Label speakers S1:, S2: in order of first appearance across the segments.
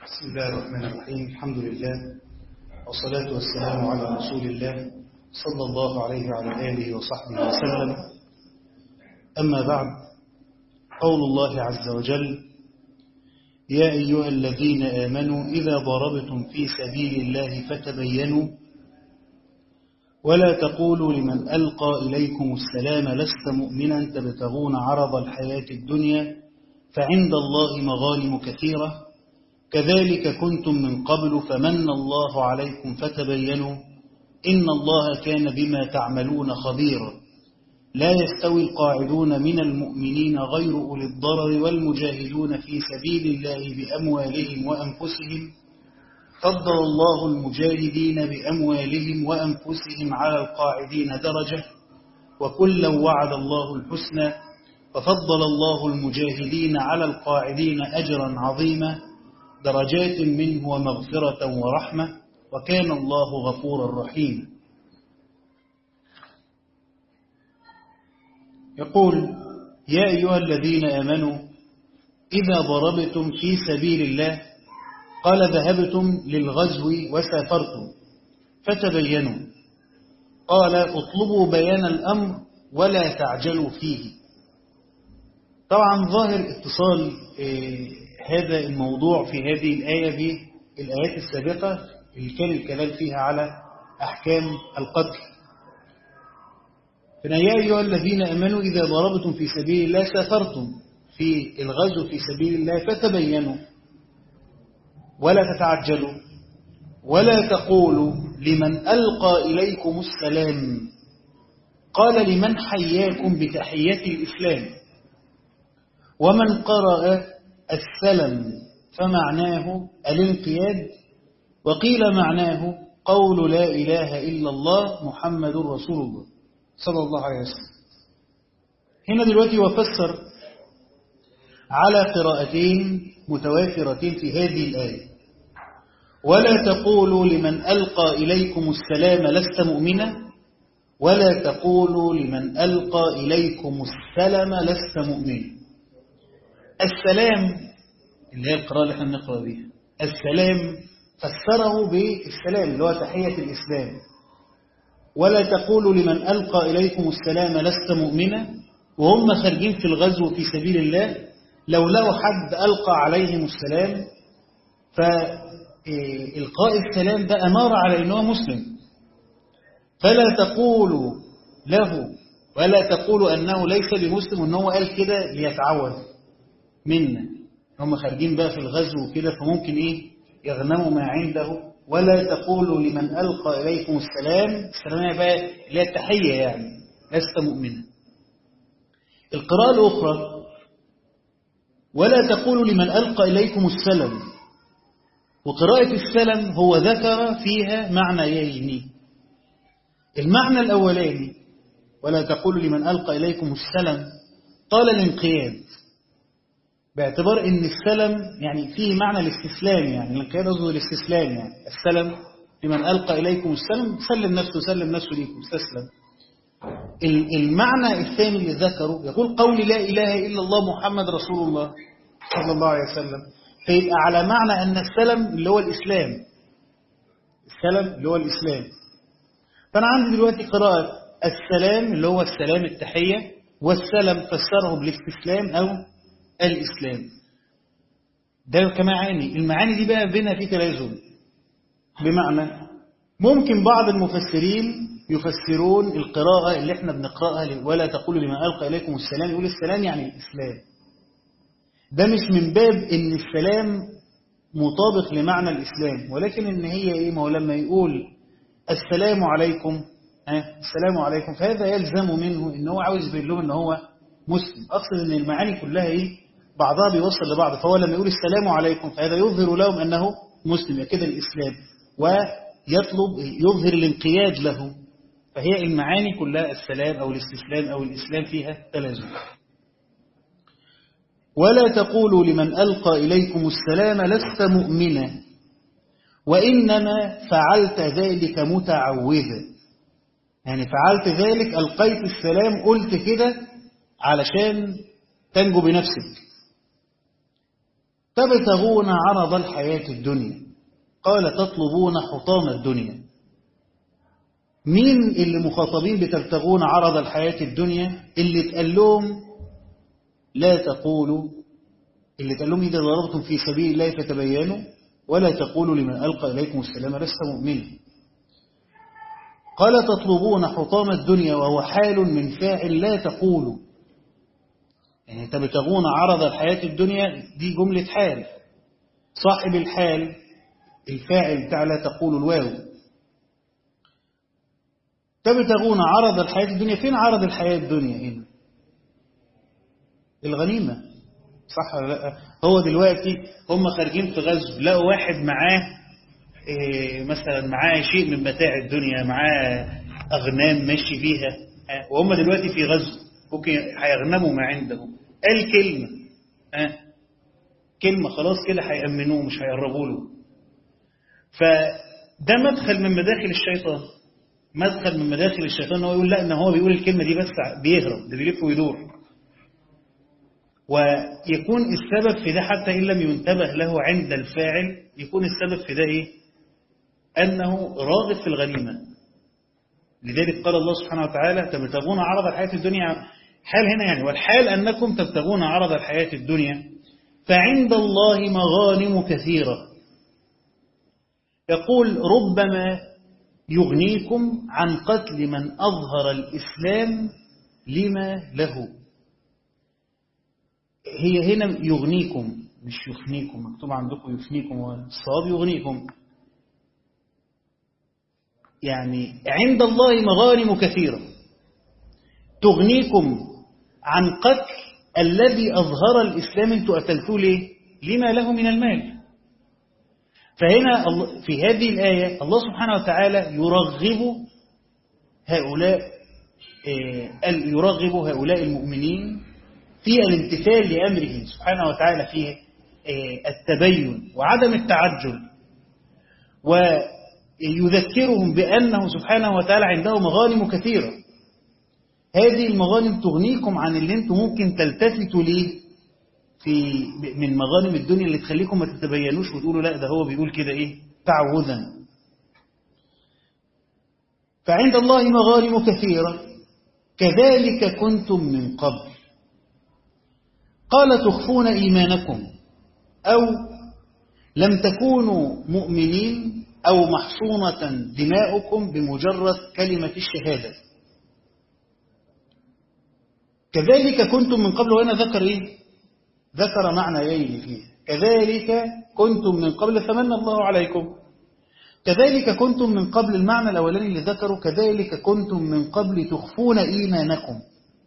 S1: بسم الله الرحمن الرحيم الحمد لله والصلاة والسلام على رسول الله صلى الله عليه وعلى آله وصحبه وسلم أما بعد قول الله عز وجل يا أيها الذين آمنوا إذا ضربتم في سبيل الله فتبينوا ولا تقولوا لمن ألقى إليكم السلام لست مؤمنا تبتغون عرض الحياة الدنيا فعند الله مغانم كثيرة كذلك كنتم من قبل فمن الله عليكم فتبينوا إن الله كان بما تعملون خبيرا لا يستوي القاعدون من المؤمنين غير أولي الضرر والمجاهدون في سبيل الله بأموالهم وأنفسهم فضل الله المجاهدين بأموالهم وأنفسهم على القاعدين درجة وكلا وعد الله الحسنى وفضل الله المجاهدين على القاعدين أجرا عظيما درجات منه ومغفرة ورحمة وكان الله غفورا رحيما يقول يا أيها الذين آمنوا إذا ضربتم في سبيل الله قال ذهبتم للغزو وسافرتم فتبينوا قال اطلبوا بيان الأمر ولا تعجلوا فيه طبعا ظاهر اتصال هذا الموضوع في هذه الآية بالآيات السابقة اللي كان الكلام فيها على أحكام القتل فإن يا أيها الذين أمنوا إذا ضربتم في سبيل الله سافرتم في الغزو في سبيل الله فتبينوا ولا تتعجلوا ولا تقولوا لمن ألقى إليكم السلام قال لمن حياكم بتحية الإسلام ومن قرأ السلم فمعناه الانقياد وقيل معناه قول لا إله إلا الله محمد رسول الله صلى الله عليه وسلم هنا دلوقتي وفسر على قراءتين متوافرتين في هذه الآية ولا تقولوا لمن ألقى إليكم السلام لست مؤمنا ولا تقولوا لمن ألقى إليكم السلام لست مؤمنا السلام اللي هي القراءة اللي احنا بنقرأ بيها السلام فسره بالسلام اللي هو تحية الإسلام ولا تقولوا لمن ألقى إليكم السلام لست مؤمنا وهم خارجين في الغزو في سبيل الله لو لو حد ألقى عليهم السلام فإلقاء السلام ده أمارة على أنه مسلم فلا تقولوا له ولا تقولوا أنه ليس بمسلم وأنه قال كده ليتعوذ منا هم خارجين بقى في الغزو وكده فممكن إيه يغنموا ما عنده ولا تقولوا لمن ألقى إليكم السلام السلام بقى اللي هي التحية يعني لست مؤمنا القراءة الأخرى ولا تقولوا لمن ألقى إليكم السلام وقراءة السلام هو ذكر فيها معنيين المعنى الأولاني ولا تقولوا لمن ألقى إليكم السلام قال الانقياد باعتبار ان السلم يعني فيه معنى الاستسلام يعني الانقياد قصده الاستسلام يعني السلم لمن ألقى إليكم السلم سلم نفسه سلم نفسه ليكم استسلم المعنى الثاني اللي ذكره يقول قول لا إله إلا الله محمد رسول الله صلى الله عليه وسلم فيبقى على معنى أن السلم اللي هو الإسلام السلم اللي هو الإسلام فأنا عندي دلوقتي قراءة السلام اللي هو السلام التحية والسلم فسره بالاستسلام أو الإسلام ده كمعاني المعاني دي بقى بينها في تلازم بمعنى ممكن بعض المفسرين يفسرون القراءة اللي احنا بنقرأها ولا تقولوا لمن ألقى إليكم السلام يقول السلام يعني الإسلام ده مش من باب ان السلام مطابق لمعنى الإسلام ولكن ان هي ايه ما هو لما يقول السلام عليكم اه السلام عليكم فهذا يلزم منه ان هو عاوز يبين لهم ان هو مسلم أقصد أن المعاني كلها إيه بعضها بيوصل لبعض فهو لما يقول السلام عليكم فهذا يظهر لهم أنه مسلم كده الإسلام ويطلب يظهر الانقياد له فهي المعاني كلها السلام أو الاستسلام أو الإسلام فيها تلازم ولا تقولوا لمن ألقى إليكم السلام لست مؤمنا وإنما فعلت ذلك متعوذا يعني فعلت ذلك ألقيت السلام قلت كده علشان تنجو بنفسك تبتغون عرض الحياة الدنيا قال تطلبون حطام الدنيا مين اللي مخاطبين بتبتغون عرض الحياة الدنيا اللي اتقال لهم لا تقولوا اللي اتقال لهم إذا ضربتم في سبيل الله فتبينوا ولا تقولوا لمن ألقى إليكم السلام لست مؤمنا قال تطلبون حطام الدنيا وهو حال من فاعل لا تقولوا يعني تبتغون عرض الحياة الدنيا دي جملة حال صاحب الحال الفاعل بتاع لا تقول الواو تبتغون عرض الحياة الدنيا فين عرض الحياة الدنيا هنا الغنيمة صح ولا لا هو دلوقتي هم خارجين في غزو لقوا واحد معاه إيه مثلا معاه شيء من متاع الدنيا معاه أغنام ماشي بيها وهم دلوقتي في غزو ممكن هيغنموا ما عندهم قال كلمة أه كلمة خلاص كده هيأمنوه مش هيقربوا له فده مدخل من مداخل الشيطان مدخل من مداخل الشيطان هو يقول لا ان هو بيقول الكلمة دي بس بيهرب ده بيلف ويدور ويكون السبب في ده حتى إن لم ينتبه له عند الفاعل يكون السبب في ده إيه؟ أنه راغب في الغنيمة لذلك قال الله سبحانه وتعالى تبتغون عرض الحياة الدنيا حال هنا يعني والحال أنكم تبتغون عرض الحياة الدنيا فعند الله مغانم كثيرة يقول ربما يغنيكم عن قتل من أظهر الإسلام لما له هي هنا يغنيكم مش يفنيكم مكتوب عندكم يفنيكم والصواب يغنيكم يعني عند الله مغانم كثيرة تغنيكم عن قتل الذي أظهر الإسلام انتوا قتلتوه ليه لما له من المال فهنا في هذه الآية الله سبحانه وتعالى يرغب هؤلاء يرغب هؤلاء المؤمنين في الامتثال لأمره سبحانه وتعالى في التبين وعدم التعجل ويذكرهم بأنه سبحانه وتعالى عنده مغانم كثيرة هذه المغانم تغنيكم عن اللي انتم ممكن تلتفتوا ليه في من مغانم الدنيا اللي تخليكم ما تتبينوش وتقولوا لا ده هو بيقول كده ايه تعوذا فعند الله مغانم كثيرة كذلك كنتم من قبل قال تخفون إيمانكم أو لم تكونوا مؤمنين أو محصونة دماؤكم بمجرد كلمة الشهادة كذلك كنتم من قبل وأنا ذكر إيه ذكر معنيين فيه كذلك كنتم من قبل فمن الله عليكم كذلك كنتم من قبل المعنى الأولاني اللي ذكروا كذلك كنتم من قبل تخفون إيمانكم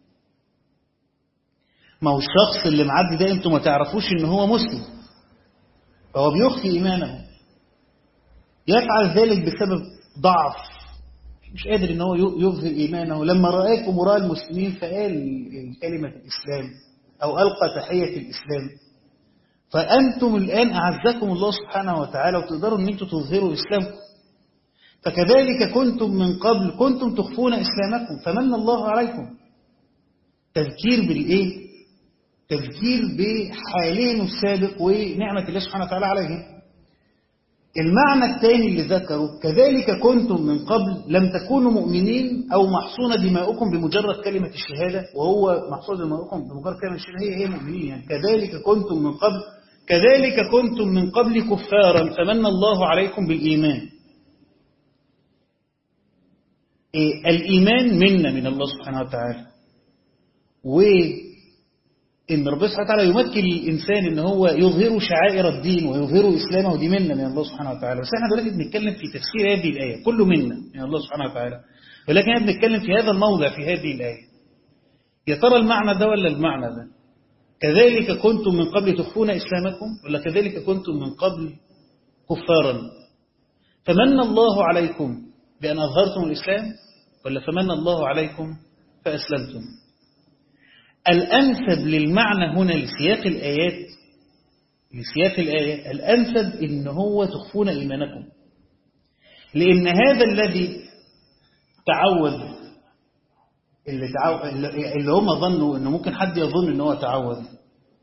S1: ما هو الشخص اللي معدي ده انتم ما تعرفوش ان هو مسلم فهو بيخفي إيمانه يفعل ذلك بسبب ضعف مش قادر ان هو يظهر إيمانه لما رآكم وراء المسلمين فقال كلمة الإسلام أو ألقى تحية الإسلام فأنتم الآن أعزكم الله سبحانه وتعالى وتقدروا أن أنتم تظهروا إسلامكم فكذلك كنتم من قبل كنتم تخفون إسلامكم فمن الله عليكم تذكير بالإيه تذكير بحالين السابق ونعمة الله سبحانه وتعالى عليهم المعنى الثاني اللي ذكره كذلك كنتم من قبل لم تكونوا مؤمنين أو محصون دماؤكم بمجرد كلمة الشهادة وهو محصون دماؤكم بمجرد كلمة الشهادة هي هي مؤمنين يعني كذلك كنتم من قبل كذلك كنتم من قبل كفارا فمن الله عليكم بالإيمان إيه الإيمان منا من الله سبحانه وتعالى وإن ربنا سبحانه وتعالى يمكن الإنسان إن هو يظهر شعائر الدين ويظهر إسلامه دي منا من الله سبحانه وتعالى بس احنا دلوقتي بنتكلم في تفسير هذه الآية كله منا من الله سبحانه وتعالى ولكن احنا بنتكلم في هذا الموضع في هذه الآية يا ترى المعنى ده ولا المعنى ده كذلك كنتم من قبل تخفون إسلامكم ولا كذلك كنتم من قبل كفارا فمن الله عليكم بأن أظهرتم الإسلام ولا فمن الله عليكم فأسلمتم الأنسب للمعنى هنا لسياق الآيات لسياق الآية الأنسب إن هو تخفون إيمانكم لأن هذا الذي تعود اللي, تعو... اللي هم ظنوا إنه ممكن حد يظن إن هو تعود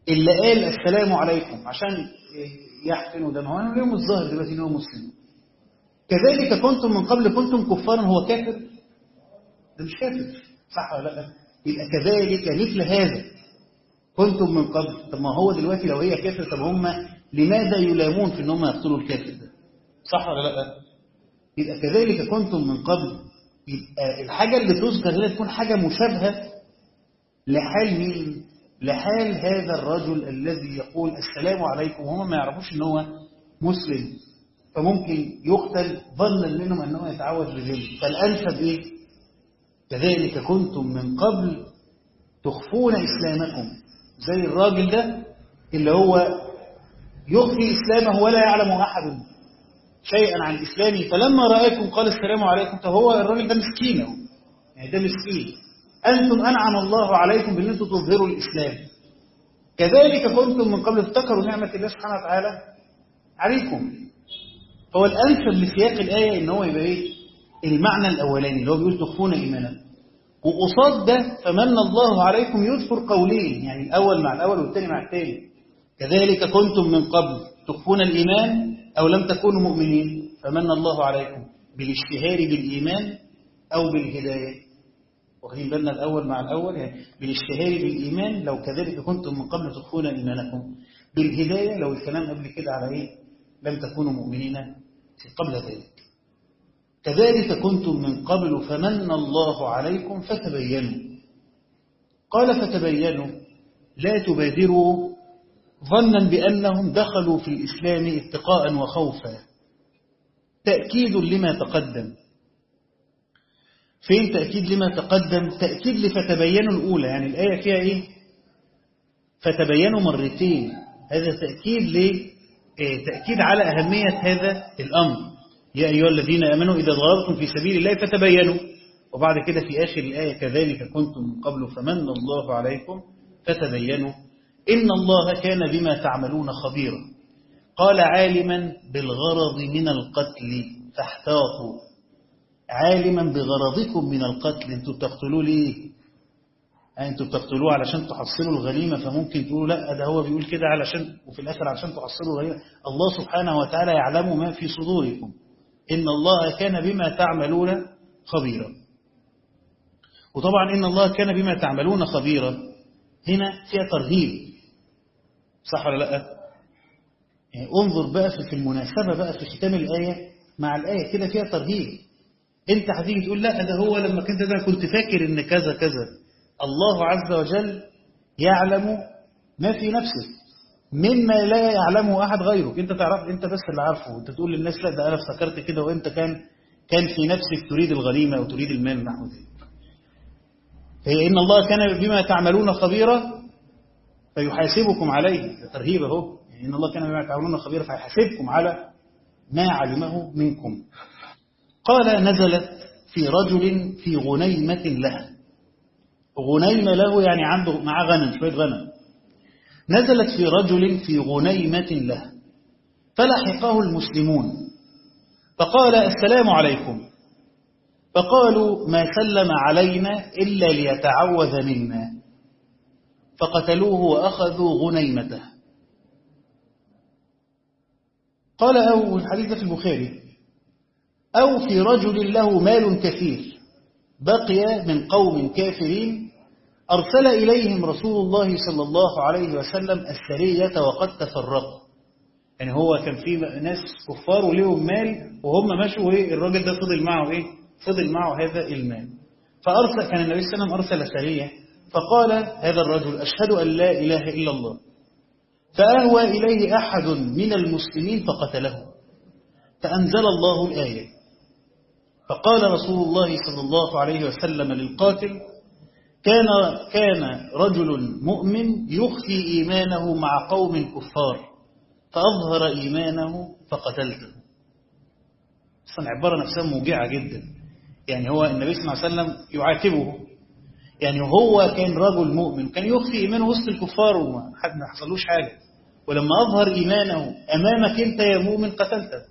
S1: اللي قال السلام عليكم عشان يحقنوا دمه أنا اليوم الظاهر دلوقتي إنه مسلم كذلك كنتم من قبل كنتم كفارا هو كافر ده مش كافر صح ولا لا يبقى كذلك مثل هذا كنتم من قبل طب ما هو دلوقتي لو هي كافر طب هم لماذا يلامون في ان هم يقتلوا الكافر ده صح ولا لا يبقى كذلك كنتم من قبل يبقى الحاجة اللي تذكر هنا تكون حاجة مشابهة لحال مين لحال هذا الرجل الذي يقول السلام عليكم وهم ما يعرفوش ان هو مسلم فممكن يقتل ظنا منهم انه يتعود بذلك فالانسب ايه كذلك كنتم من قبل تخفون اسلامكم زي الراجل ده اللي هو يخفي اسلامه ولا يعلم احد شيئا عن اسلامه فلما رايكم قال السلام عليكم طب هو الراجل ده مسكين اهو يعني ده مسكين انتم انعم الله عليكم بان انتم تظهروا الاسلام كذلك كنتم من قبل افتكروا نعمه الله سبحانه وتعالى عليكم هو الانسب لسياق الايه ان هو يبقى ايه المعنى الاولاني اللي هو بيقول تخفون ايمانكم وقصاد ده فمن الله عليكم يذكر قولين يعني الاول مع الاول والثاني مع الثاني كذلك كنتم من قبل تخفون الايمان او لم تكونوا مؤمنين فمن الله عليكم بالاشتهار بالايمان او بالهدايه واخدين بالنا الأول مع الأول يعني بالاشتهار بالإيمان لو كذلك كنتم من قبل تخفون إيمانكم بالهداية لو الكلام قبل كده على إيه لم تكونوا مؤمنين قبل ذلك كذلك كنتم من قبل فمن الله عليكم فتبينوا قال فتبينوا لا تبادروا ظنا بأنهم دخلوا في الإسلام اتقاء وخوفا تأكيد لما تقدم فين تأكيد لما تقدم تأكيد لفتبينوا الأولى يعني الآية فيها إيه فتبينوا مرتين هذا تأكيد ل تأكيد على أهمية هذا الأمر يا أيها الذين آمنوا إذا ضربتم في سبيل الله فتبينوا وبعد كده في آخر الآية كذلك كنتم من قبل فمن الله عليكم فتبينوا إن الله كان بما تعملون خبيرا قال عالما بالغرض من القتل فاحتاطوا عالما بغرضكم من القتل انتوا بتقتلوه ليه يعني انتوا بتقتلوه علشان تحصلوا الغنيمة فممكن تقولوا لا ده هو بيقول كده علشان وفي الآخر علشان تحصلوا الغنيمة الله سبحانه وتعالى يعلم ما في صدوركم إن الله كان بما تعملون خبيرا وطبعا إن الله كان بما تعملون خبيرا هنا فيها ترهيب صح ولا لا يعني انظر بقى في المناسبة بقى في ختام الآية مع الآية كده فيها ترهيب انت هتيجي تقول لا ده هو لما كنت ده كنت فاكر ان كذا كذا الله عز وجل يعلم ما في نفسك مما لا يعلمه احد غيرك انت تعرف انت بس اللي عارفه انت تقول للناس لا ده انا افتكرت كده وانت كان كان في نفسك تريد الغنيمه وتريد المال نحو ذلك فهي ان الله كان بما تعملون خبيرا فيحاسبكم عليه ترهيب اهو يعني ان الله كان بما تعملون خبيرا فيحاسبكم على ما علمه منكم قال نزلت في رجل في غنيمة له غنيمة له يعني عنده مع غنم شوية غنم نزلت في رجل في غنيمة له فلحقه المسلمون فقال السلام عليكم فقالوا ما سلم علينا إلا ليتعوذ منا فقتلوه وأخذوا غنيمته قال أو الحديث في البخاري أو في رجل له مال كثير بقي من قوم كافرين أرسل إليهم رسول الله صلى الله عليه وسلم السرية وقد تفرقوا يعني هو كان في ناس كفار وليهم مال وهم مشوا ايه الراجل ده فضل معه ايه فضل معه هذا المال فأرسل كان النبي صلى الله عليه وسلم أرسل سرية فقال هذا الرجل أشهد أن لا إله إلا الله فأهوى إليه أحد من المسلمين فقتله فأنزل الله الآية فقال رسول الله صلى الله عليه وسلم للقاتل كان كان رجل مؤمن يخفي إيمانه مع قوم كفار فأظهر إيمانه فقتلته أصلا عبارة نفسها موجعة جدا يعني هو النبي صلى الله عليه وسلم يعاتبه يعني هو كان رجل مؤمن كان يخفي إيمانه وسط الكفار وما حد ما حصلوش حاجة ولما أظهر إيمانه أمامك أنت يا مؤمن قتلته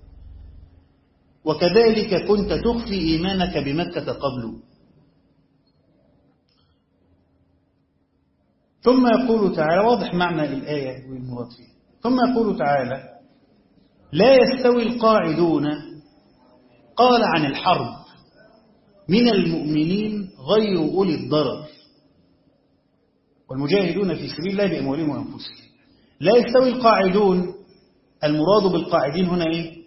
S1: وكذلك كنت تخفي إيمانك بمكة قبل ثم يقول تعالى واضح معنى الآية والمراد فيها ثم يقول تعالى لا يستوي القاعدون قال عن الحرب من المؤمنين غير أولي الضرر والمجاهدون في سبيل الله بأموالهم وأنفسهم لا يستوي القاعدون المراد بالقاعدين هنا إيه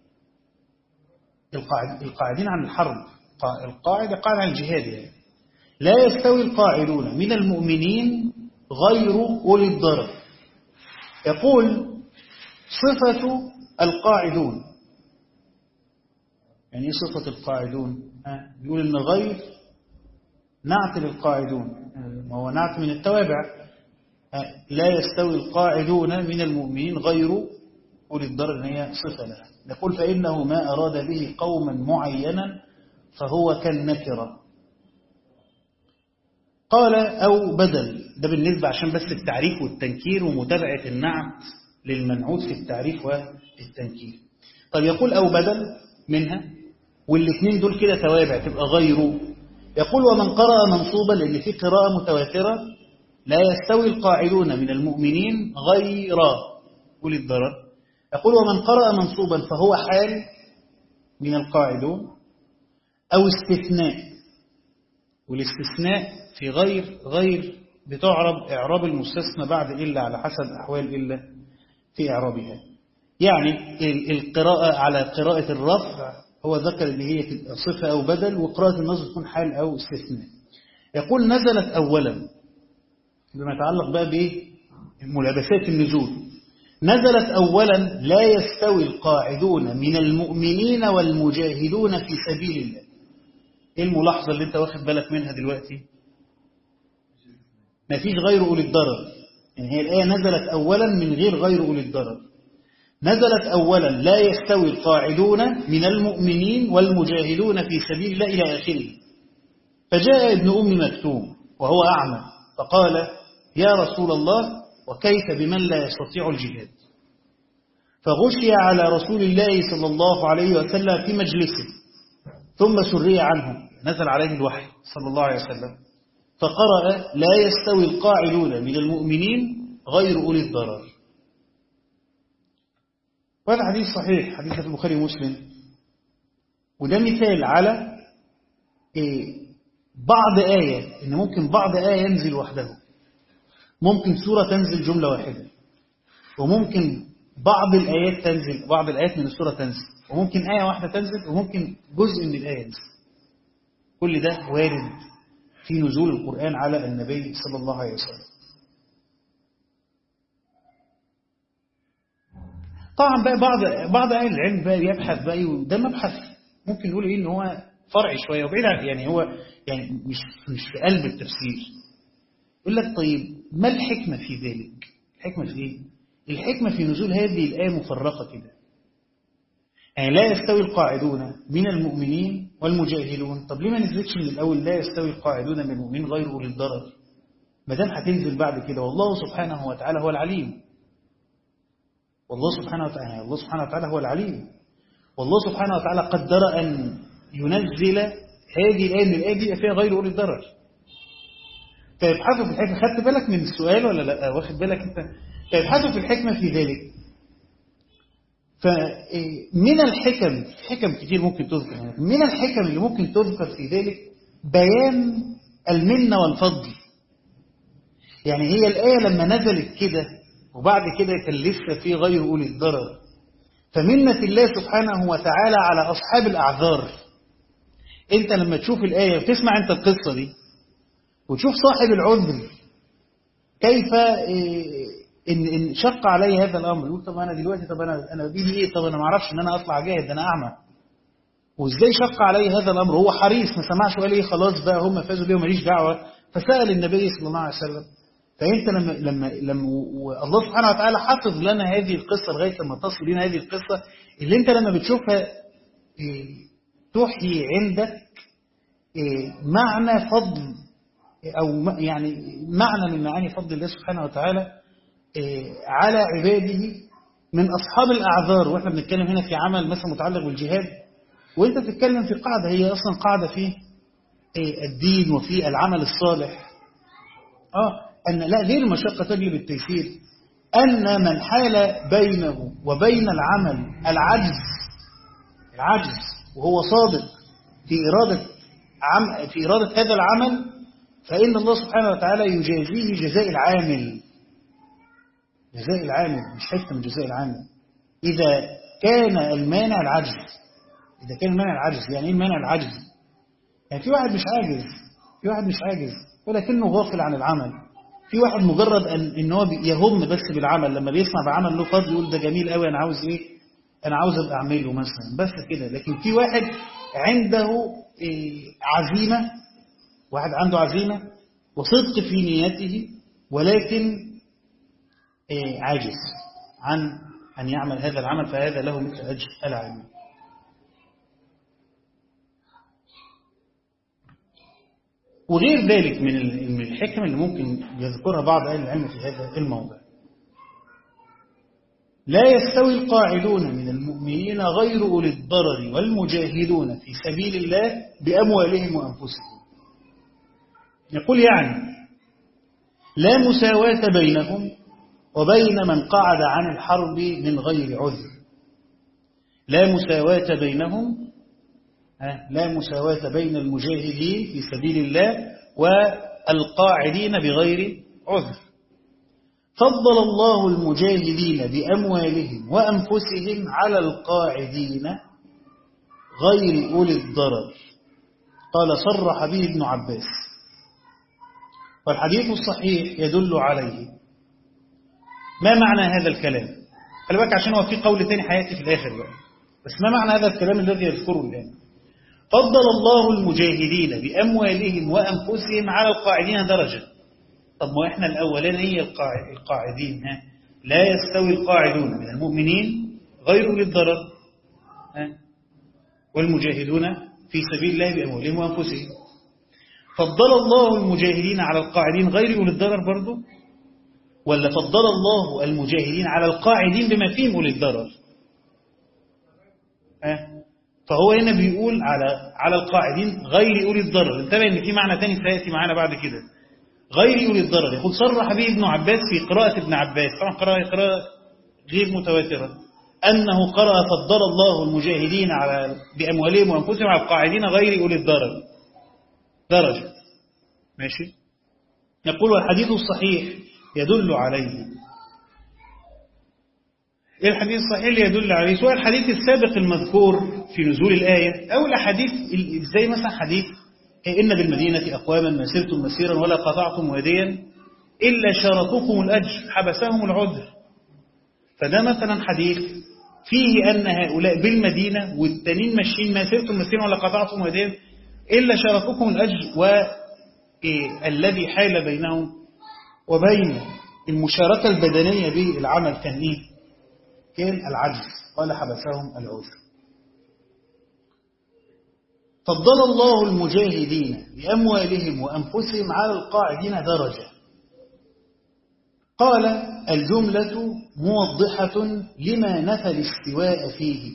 S1: القاعد القاعدين عن الحرب القاعد قاعد عن الجهاد يعني. لا يستوي القاعدون من المؤمنين غير أولي الضرر يقول صفة القاعدون يعني ايه صفة القاعدون يقول ان غير نعت للقاعدون ما هو نعت من التوابع لا يستوي القاعدون من المؤمنين غير أولي الضرر ان هي صفة لها نقول فإنه ما أراد به قوما معينا فهو كالنكرة قال أو بدل ده بالنسبة عشان بس التعريف والتنكير ومتابعة النعت للمنعوت في التعريف والتنكير طب يقول أو بدل منها والاثنين دول كده توابع تبقى غيره يقول ومن قرأ منصوبا لأن في قراءة متواترة لا يستوي القاعدون من المؤمنين غير أولي الضرر يقول ومن قرأ منصوبا فهو حال من القاعدون أو استثناء والاستثناء في غير غير بتعرب إعراب المستثنى بعد إلا على حسب أحوال إلا في إعرابها يعني القراءة على قراءة الرفع هو ذكر اللي هي صفة أو بدل وقراءة النصب تكون حال أو استثناء يقول نزلت أولا بما يتعلق بقى بملابسات النزول نزلت أولا لا يستوي القاعدون من المؤمنين والمجاهدون في سبيل الله ايه الملاحظة اللي انت واخد بالك منها دلوقتي ما فيش غير أولي الضرر يعني هي الآية نزلت أولا من غير غير أولي الضرر نزلت أولا لا يستوي القاعدون من المؤمنين والمجاهدون في سبيل الله إلى آخره فجاء ابن أم مكتوم وهو أعمى فقال يا رسول الله وكيف بمن لا يستطيع الجهاد فغشي على رسول الله صلى الله عليه وسلم في مجلسه ثم سري عنه نزل عليه الوحي صلى الله عليه وسلم فقرأ لا يستوي القاعدون من المؤمنين غير أولي الضرر وهذا حديث صحيح حديث في البخاري ومسلم وده مثال على إيه بعض آية إن ممكن بعض آية ينزل وحده ممكن سورة تنزل جملة واحدة وممكن بعض الآيات تنزل بعض الآيات من السورة تنزل وممكن آية واحدة تنزل وممكن جزء من الآية ينزل كل ده وارد في نزول القرآن على النبي صلى الله عليه وسلم طبعا بقى بعض بعض اهل العلم بقى يبحث بقى وده مبحث ممكن نقول ايه ان هو فرعي شويه وبعيد يعني هو يعني مش مش في قلب التفسير يقول لك طيب ما الحكمه في ذلك الحكمه في ايه الحكمه في نزول هذه الايه مفرقه كده يعني لا يستوي القاعدون من المؤمنين والمجاهدون طب ليه ما نزلتش من الاول لا يستوي القاعدون من المؤمنين غير اولي الضرر ما دام هتنزل بعد كده والله سبحانه وتعالى هو العليم والله سبحانه وتعالى الله سبحانه وتعالى هو العليم والله سبحانه وتعالى قدر أن ينزل هذه الآية من الآية دي فيها غير أولي الضرر فيبحثوا في الحكمة خدت بالك من السؤال ولا لا واخد بالك أنت فيبحثوا في الحكمة في ذلك فمن الحكم حكم كتير ممكن تذكر من الحكم اللي ممكن تذكر في ذلك بيان المنة والفضل يعني هي الآية لما نزلت كده وبعد كده كان لسه في غير أولي الضرر فمنة الله سبحانه وتعالى على أصحاب الأعذار أنت لما تشوف الآية وتسمع أنت القصة دي وتشوف صاحب العذر كيف إن, إن شق علي هذا الأمر يقول طب أنا دلوقتي طب أنا أنا بيدي إيه طب أنا ما أعرفش إن أنا أطلع جاهد أنا أعمى وإزاي شق علي هذا الأمر هو حريص ما سمعش وقال إيه خلاص بقى هم فازوا بيه وماليش دعوة فسأل النبي صلى الله عليه وسلم فأنت لما لما لما الله سبحانه وتعالى حافظ لنا هذه القصة لغاية لما تصل لنا هذه القصة اللي أنت لما بتشوفها تحيي عندك معنى فضل أو يعني معنى من معاني فضل الله سبحانه وتعالى على عباده من أصحاب الأعذار وإحنا بنتكلم هنا في عمل مثلا متعلق بالجهاد وإنت بتتكلم في قاعدة هي أصلا قاعدة في الدين وفي العمل الصالح آه أن لا غير المشقة تجلب التيسير أن من حال بينه وبين العمل العجز العجز وهو صادق في إرادة عم في إرادة هذا العمل فإن الله سبحانه وتعالى يجازيه جزاء العامل جزاء العامل مش حتة من جزاء العامل إذا كان المانع العجز إذا كان المانع العجز يعني إيه المانع العجز يعني في واحد مش عاجز في واحد مش عاجز ولكنه غافل عن العمل في واحد مجرد أن إن هو يهم بس بالعمل لما بيسمع بعمل له فضل يقول ده جميل قوي أنا عاوز إيه أنا عاوز أبقى أعمله مثلا بس كده لكن في واحد عنده إيه عزيمة واحد عنده عزيمة وصدق في نيته ولكن إيه عاجز عن أن يعمل هذا العمل فهذا له مثل أجر العامل وغير ذلك من الحكم اللي ممكن يذكرها بعض أهل العلم في هذا الموضع لا يستوي القاعدون من المؤمنين غير أولي الضرر والمجاهدون في سبيل الله بأموالهم وأنفسهم يقول يعني لا مساواة بينهم وبين من قعد عن الحرب من غير عذر لا مساواة بينهم لا مساواة بين المجاهدين في سبيل الله والقاعدين بغير عذر فضل الله المجاهدين بأموالهم وأنفسهم على القاعدين غير أولي الضرر قال صرح به ابن عباس والحديث الصحيح يدل عليه ما معنى هذا الكلام خلي بالك عشان هو في قول تاني حياتي في الآخر بقى بس ما معنى هذا الكلام الذي يذكره الآن فضل الله المجاهدين بأموالهم وأنفسهم على القاعدين درجة طب ما إحنا الأولين هي القاعدين ها لا يستوي القاعدون من المؤمنين غير أولي الضرر ها والمجاهدون في سبيل الله بأموالهم وأنفسهم فضل الله المجاهدين على القاعدين غير أولي الضرر برضو ولا فضل الله المجاهدين على القاعدين بما فيهم أولي الضرر ها فهو هنا بيقول على على القاعدين غير أولي الضرر انتبه ان في معنى ثاني سيأتي معانا بعد كده غير أولي الضرر يقول صرح به ابن عباس في قراءة ابن عباس طبعا قراءة قراءة غير متواترة أنه قرأ فضل الله المجاهدين على بأموالهم وأنفسهم على القاعدين غير أولي الضرر درجة ماشي يقول والحديث الصحيح يدل عليه ايه الحديث الصحيح اللي يدل عليه سواء الحديث السابق المذكور في نزول الآية أو الحديث زي مثلا حديث إن بالمدينة أقواما ما سرتم مسيرا ولا قطعتم واديا إلا شاركوكم الأجر حبسهم العذر فده مثلا حديث فيه أن هؤلاء بالمدينة والتانيين ماشيين ما سرتم مسيرا ولا قطعتم واديا إلا شاركوكم الأجر والذي حال بينهم وبين المشاركة البدنية بالعمل كان إيه؟ كان العجز قال حبسهم العذر فضل الله المجاهدين بأموالهم وأنفسهم على القاعدين درجة قال الجملة موضحة لما نفى الاستواء فيه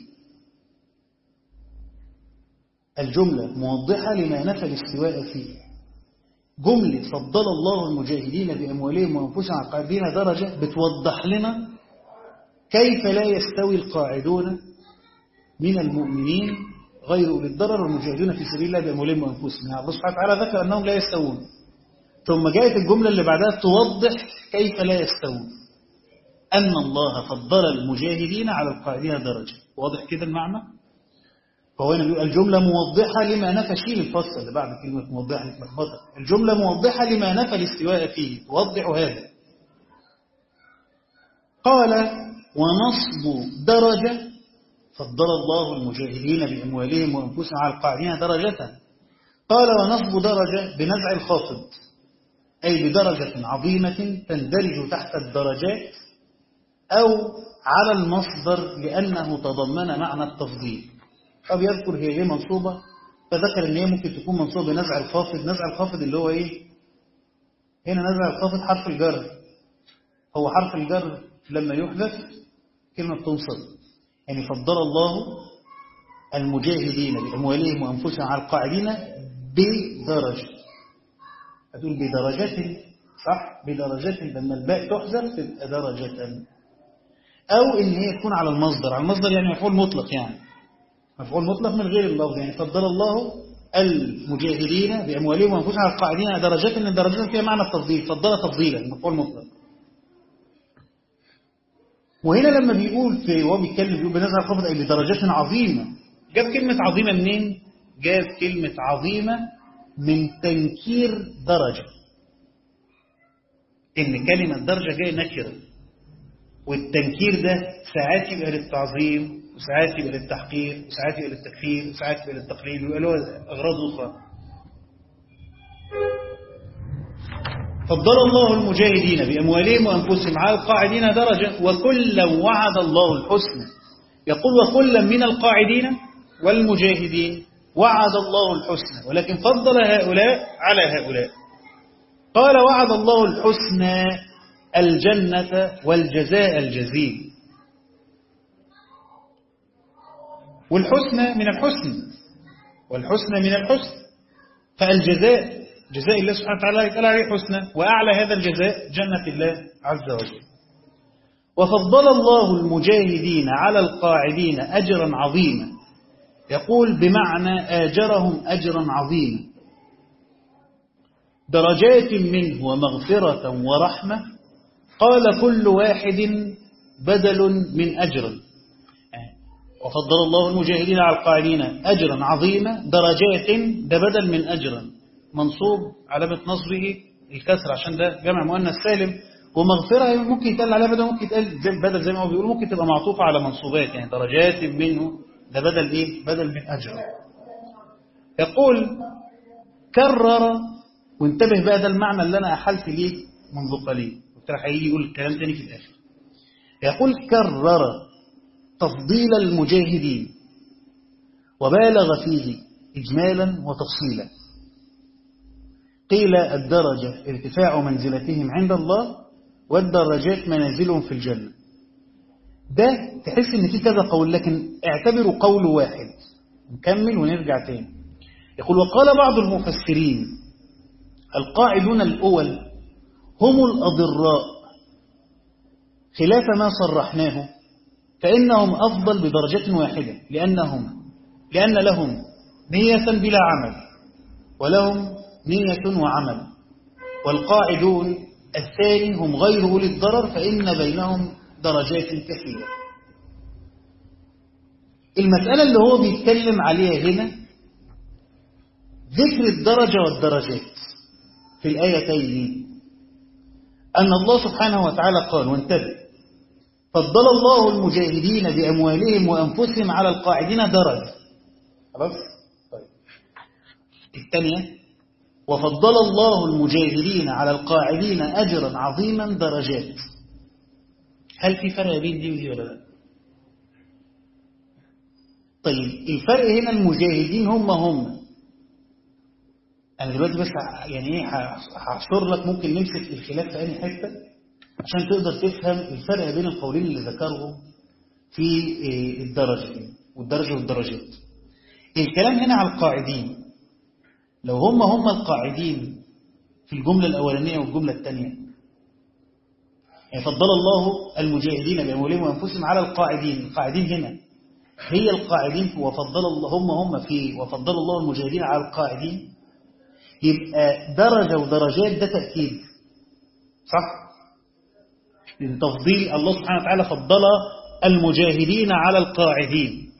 S1: الجملة موضحة لما نفى الاستواء فيه جملة فضل الله المجاهدين بأموالهم وأنفسهم على القاعدين درجة بتوضح لنا كيف لا يستوي القاعدون من المؤمنين غير أولي الضرر والمجاهدون في سبيل الله بأموالهم وأنفسهم يعني الله سبحانه وتعالى ذكر أنهم لا يستوون ثم جاءت الجملة اللي بعدها توضح كيف لا يستوون أن الله فضل المجاهدين على القاعدين درجة واضح كده المعنى فهو هنا بيقول الجملة موضحة لما نفى شيل الفصل اللي بعد كلمة موضحة متلخبطة الجملة موضحة لما نفى الاستواء فيه توضح هذا قال ونصب درجة فضل الله المجاهدين بأموالهم وأنفسهم على القاعدين درجة قال ونصب درجة بنزع الخافض أي بدرجة عظيمة تندرج تحت الدرجات أو على المصدر لأنه تضمن معنى التفضيل أو يذكر هي ليه منصوبة فذكر ان هي ممكن تكون منصوبة بنزع الخافض نزع الخافض اللي هو ايه هنا نزع الخافض حرف الجر هو حرف الجر لما يحذف كلمة تنصب يعني فضل الله المجاهدين بأموالهم وأنفسهم على القاعدين بدرجة هتقول بدرجات صح بدرجات لما الباء تحذف تبقى درجة أو إن هي تكون على المصدر على المصدر يعني مفعول مطلق يعني مفعول مطلق من غير اللفظ يعني فضل الله المجاهدين بأموالهم وأنفسهم على القاعدين درجات إن الدرجات فيها معنى التفضيل فضل تفضيلا مفعول مطلق وهنا لما بيقول في وهو بيتكلم بيقول بنزل الخفض أي لدرجات عظيمة جاب كلمة عظيمة منين؟ جاب كلمة عظيمة من تنكير درجة إن كلمة درجة جاية نكرة والتنكير ده ساعات يبقى للتعظيم وساعات يبقى للتحقير وساعات يبقى للتكفير وساعات يبقى للتقليل ويبقى له أغراض أخرى فضل الله المجاهدين بأموالهم وأنفسهم على القاعدين درجة وكلا وعد الله الحسنى يقول وكلا من القاعدين والمجاهدين وعد الله الحسنى ولكن فضل هؤلاء على هؤلاء قال وعد الله الحسنى الجنة والجزاء الجزيل والحسنى من الحسن والحسنى من الحسن فالجزاء جزاء الله سبحانه وتعالى يتقال عليه حسنى وأعلى هذا الجزاء جنة الله عز وجل وفضل الله المجاهدين على القاعدين أجرا عظيما يقول بمعنى آجرهم أجرا عظيما درجات منه ومغفرة ورحمة قال كل واحد بدل من أجر وفضل الله المجاهدين على القاعدين أجرا عظيما درجات ده بدل من أجر منصوب علامة نصبه الكسر عشان ده جمع مؤنث سالم ومغفرة ممكن يتقال عليها بدل ممكن يتقال زي بدل زي ما هو بيقول ممكن تبقى معطوفة على منصوبات يعني درجات منه ده بدل ايه بدل من أجر يقول كرر وانتبه بقى ده المعنى اللي أنا أحلت ليه منذ قليل قلت لك هيجي يقول الكلام تاني في الآخر يقول كرر تفضيل المجاهدين وبالغ فيه إجمالا وتفصيلا قيل الدرجة ارتفاع منزلتهم عند الله والدرجات منازلهم في الجنة ده تحس ان في كذا قول لكن اعتبروا قول واحد نكمل ونرجع تاني يقول وقال بعض المفسرين القاعدون الأول هم الأضراء خلاف ما صرحناه فإنهم أفضل بدرجة واحدة لأنهم لأن لهم نية بلا عمل ولهم نية وعمل والقاعدون الثاني هم غير أولي الضرر فإن بينهم درجات كثيرة المسألة اللي هو بيتكلم عليها هنا ذكر الدرجة والدرجات في الآيتين أن الله سبحانه وتعالى قال وانتبه فضل الله المجاهدين بأموالهم وأنفسهم على القاعدين درجة خلاص طيب الثانية وفضل الله المجاهدين على القاعدين أجرا عظيما درجات هل في فرق بين دي ودي ولا لا طيب الفرق هنا المجاهدين هم هم أنا دلوقتي بس يعني ايه هحصر لك ممكن نمسك الخلاف في أي حتة عشان تقدر تفهم الفرق بين القولين اللي ذكرهم في الدرجة والدرجة والدرجات الكلام هنا على القاعدين لو هم هم القاعدين في الجملة الأولانية والجملة الثانية يعني فضل الله المجاهدين بأموالهم وأنفسهم على القاعدين القاعدين هنا هي القاعدين وفضل الله هم هم في وفضل الله المجاهدين على القاعدين يبقى درجة ودرجات ده تأكيد صح؟ لأن تفضيل الله سبحانه وتعالى فضل المجاهدين على القاعدين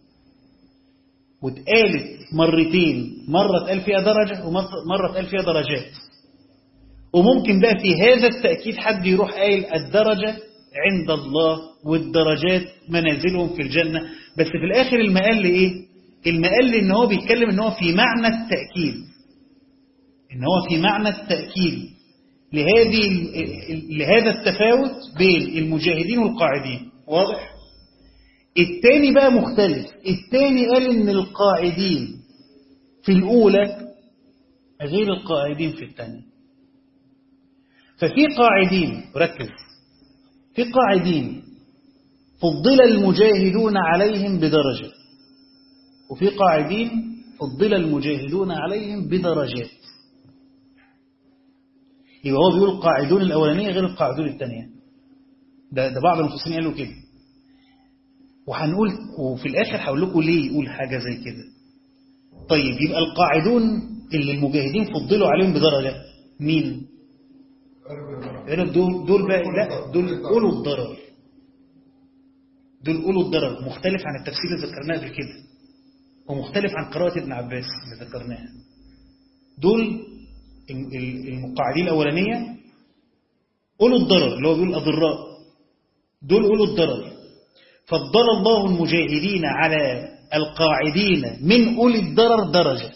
S1: واتقالت مرتين مرة اتقال فيها درجة ومرة اتقال فيها درجات وممكن بقى في هذا التأكيد حد يروح قايل الدرجة عند الله والدرجات منازلهم في الجنة بس في الآخر المقال إيه؟ المقال إن هو بيتكلم إن هو في معنى التأكيد إن هو في معنى التأكيد لهذه لهذا التفاوت بين المجاهدين والقاعدين واضح؟ التاني بقى مختلف التاني قال إن القاعدين في الأولى غير القاعدين في الثانية ففي قاعدين ركز في قاعدين فضل المجاهدون عليهم بدرجة وفي قاعدين فضل المجاهدون عليهم بدرجات يبقى هو بيقول القاعدون الأولانية غير القاعدون الثانية ده, ده بعض المفسرين قالوا كده وهنقول وفي الآخر هقول لكم ليه يقول حاجة زي كده طيب يبقى القاعدون اللي المجاهدين فضلوا عليهم بدرجة مين؟ دول دول بقى لا دول أولو الضرر دول أولو الضرر مختلف عن التفسير اللي ذكرناه قبل كده ومختلف عن قراءة ابن عباس اللي ذكرناها دول المقاعدين الأولانية أولو الضرر اللي هو بيقول أضراء دول أولو الضرر فضل الله المجاهدين على القاعدين من أولي الضرر درجة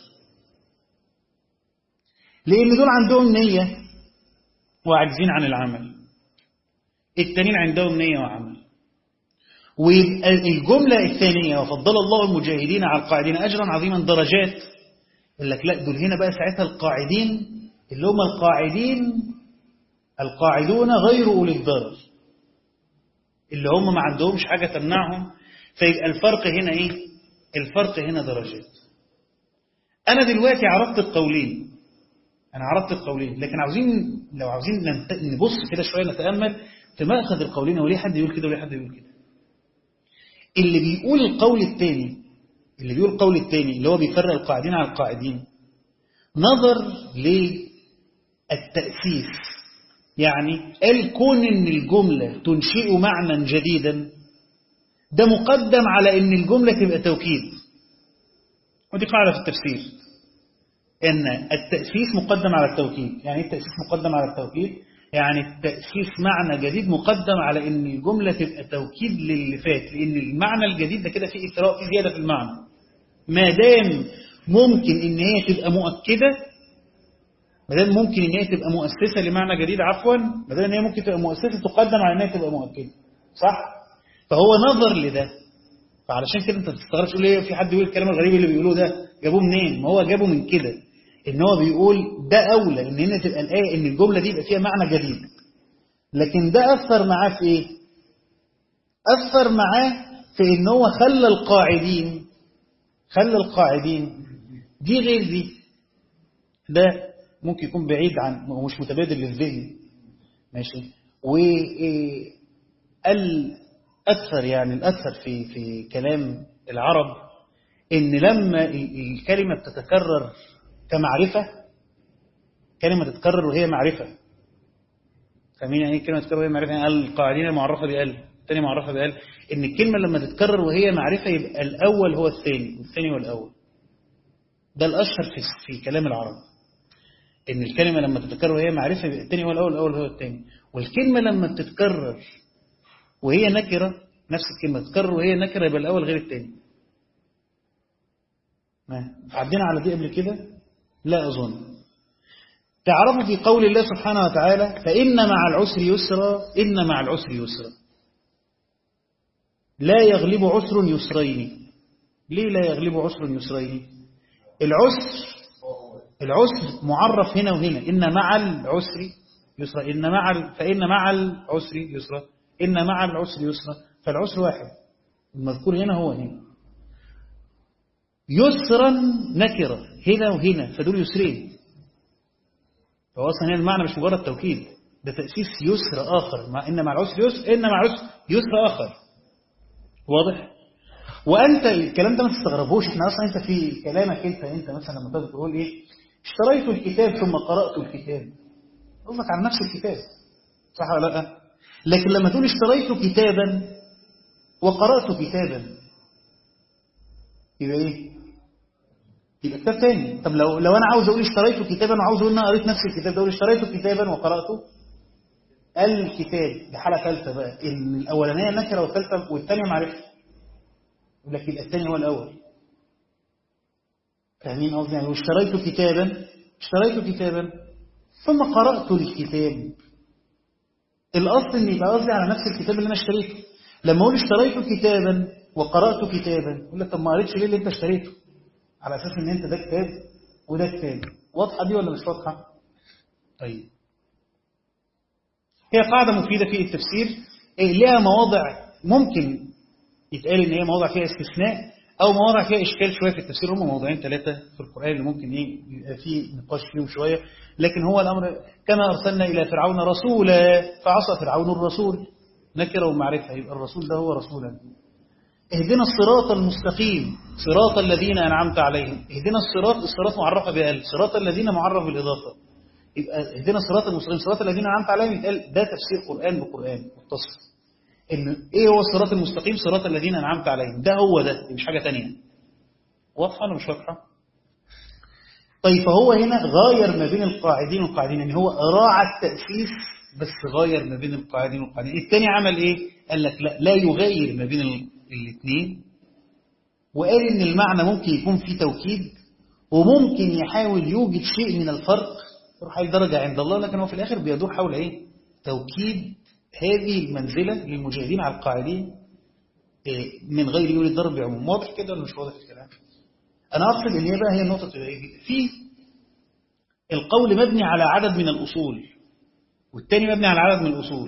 S1: لأن دول عندهم نية وعاجزين عن العمل التانيين عندهم نية وعمل ويبقى الجملة الثانية وفضل الله المجاهدين على القاعدين أجرا عظيما درجات يقول لك لا دول هنا بقى ساعتها القاعدين اللي هم القاعدين القاعدون غير أولي الضرر اللي هم ما عندهمش حاجة تمنعهم فيبقى الفرق هنا إيه الفرق هنا درجات أنا دلوقتي عرفت القولين أنا عرفت القولين لكن عاوزين لو عاوزين نبص كده شوية نتأمل في مأخذ القولين وليه حد يقول كده وليه حد يقول كده اللي بيقول القول الثاني اللي بيقول القول الثاني اللي هو بيفرق القاعدين على القاعدين نظر للتأسيس يعني قال كون ان الجملة تنشئ معنى جديدا ده مقدم على ان الجملة تبقى توكيد ودي قاعدة في التفسير ان التأسيس مقدم على التوكيد يعني ايه التأسيس مقدم على التوكيد يعني التأسيس معنى جديد مقدم على ان الجملة تبقى توكيد للي فات لان المعنى الجديد ده كده فيه إثراء فيه زيادة في المعنى ما دام ممكن ان هي تبقى مؤكدة ما دام ممكن ان هي تبقى مؤسسة لمعنى جديد عفوا ما دام ان هي ممكن تبقى مؤسسة تقدم على ان هي تبقى مؤكدة صح فهو نظر لده فعلشان كده انت تستغرب تقول ايه في حد يقول الكلام الغريب اللي بيقولوه ده جابوه منين ما هو جابه من كده ان هو بيقول ده اولى ان هنا تبقى الايه ان الجمله دي يبقى فيها معنى جديد لكن ده اثر معاه في ايه اثر معاه في ان هو خلى القاعدين خلى القاعدين دي غير دي ده ممكن يكون بعيد عن ومش متبادل للذهن ماشي والأكثر يعني الأكثر في في كلام العرب إن لما الكلمة بتتكرر كمعرفة كلمة تتكرر وهي معرفة فاهمين يعني ايه كلمة تتكرر وهي معرفة يعني القاعدين معرفة بقل الثاني معرفة بقل إن الكلمة لما تتكرر وهي معرفة يبقى الأول هو الثاني والثاني هو الأول ده الأشهر في, في كلام العرب إن الكلمة لما تتكرر وهي معرفة يبقى الثاني هو الأول الأول هو الثاني والكلمة لما بتتكرر وهي نكرة نفس الكلمة تتكرر وهي نكرة يبقى الأول غير الثاني عدينا على دي قبل كده لا أظن تعرفوا في قول الله سبحانه وتعالى فإن مع العسر يسرا إن مع العسر يسرا لا يغلب عسر يسرين ليه لا يغلب عسر يسرين العسر العسر معرف هنا وهنا إن مع العسر يسرا إن مع فإن مع العسر يسرا إن مع العسر يسرا فالعسر واحد المذكور هنا هو هنا يسرا نكرة هنا وهنا فدول يسرين فهو أصلا هنا المعنى مش مجرد توكيد ده تأسيس يسر آخر مع إن مع العسر يسر إن مع العسر يسر آخر واضح وأنت الكلام ده ما تستغربوش احنا أصلا أنت في كلامك أنت أنت مثلا لما تقول تقول إيه اشتريت الكتاب ثم قرأت الكتاب قصدك عن نفس الكتاب صح ولا لا لكن لما تقول اشتريت كتابا وقرأت كتابا يبقى ايه يبقى كتاب تاني طب لو لو انا عاوز اقول اشتريت كتابا وعاوز اقول ان انا قريت نفس الكتاب ده اقول اشتريت كتابا وقراته الكتاب دي حاله ثالثه بقى ان الاولانيه نكره والثالثه والثانيه معرفه يقول لك يبقى الثاني هو الاول فاهمين قصدي يعني اشتريت كتابا اشتريت كتابا ثم قرات الكتاب الاصل ان يبقى قصدي على نفس الكتاب اللي انا اشتريته لما اقول اشتريت كتابا وقرات كتابا يقول لك طب ما قريتش ليه اللي انت اشتريته على اساس ان انت ده كتاب وده كتاب واضحه دي ولا مش واضحه طيب هي قاعده مفيده في التفسير لها مواضع ممكن يتقال ان هي مواضع فيها استثناء أو مواضع فيها إشكال شوية في التفسير هم موضوعين ثلاثة في القرآن اللي ممكن إيه يبقى فيه نقاش فيهم شوية لكن هو الأمر كما أرسلنا إلى فرعون رسولا فعصى فرعون الرسول نكرة ومعرفة يبقى الرسول ده هو رسولا اهدنا الصراط المستقيم صراط الذين أنعمت عليهم اهدنا الصراط الصراط معرفة بأل صراط الذين معرف بالإضافة يبقى اهدنا الصراط المستقيم صراط الذين أنعمت عليهم يتقال ده تفسير قرآن بقرآن متصل ان ايه هو الصراط المستقيم صراط الذين أنعمت عليهم ده هو ده مش حاجة تانية واضحة ولا مش واضحة طيب فهو هنا غاير ما بين القاعدين والقاعدين يعني هو راعى التأسيس بس غاير ما بين القاعدين والقاعدين الثاني عمل ايه قال لك لا لا يغير ما بين الاثنين وقال ان المعنى ممكن يكون فيه توكيد وممكن يحاول يوجد شيء من الفرق يروح درجة عند الله لكن هو في الآخر بيدور حول ايه توكيد هذه المنزلة للمجاهدين على القاعدين من غير يولد ضرب بعموم واضح كده ولا مش واضح الكلام أنا أقصد إن هي بقى هي النقطة في القول مبني على عدد من الأصول والتاني مبني على عدد من الأصول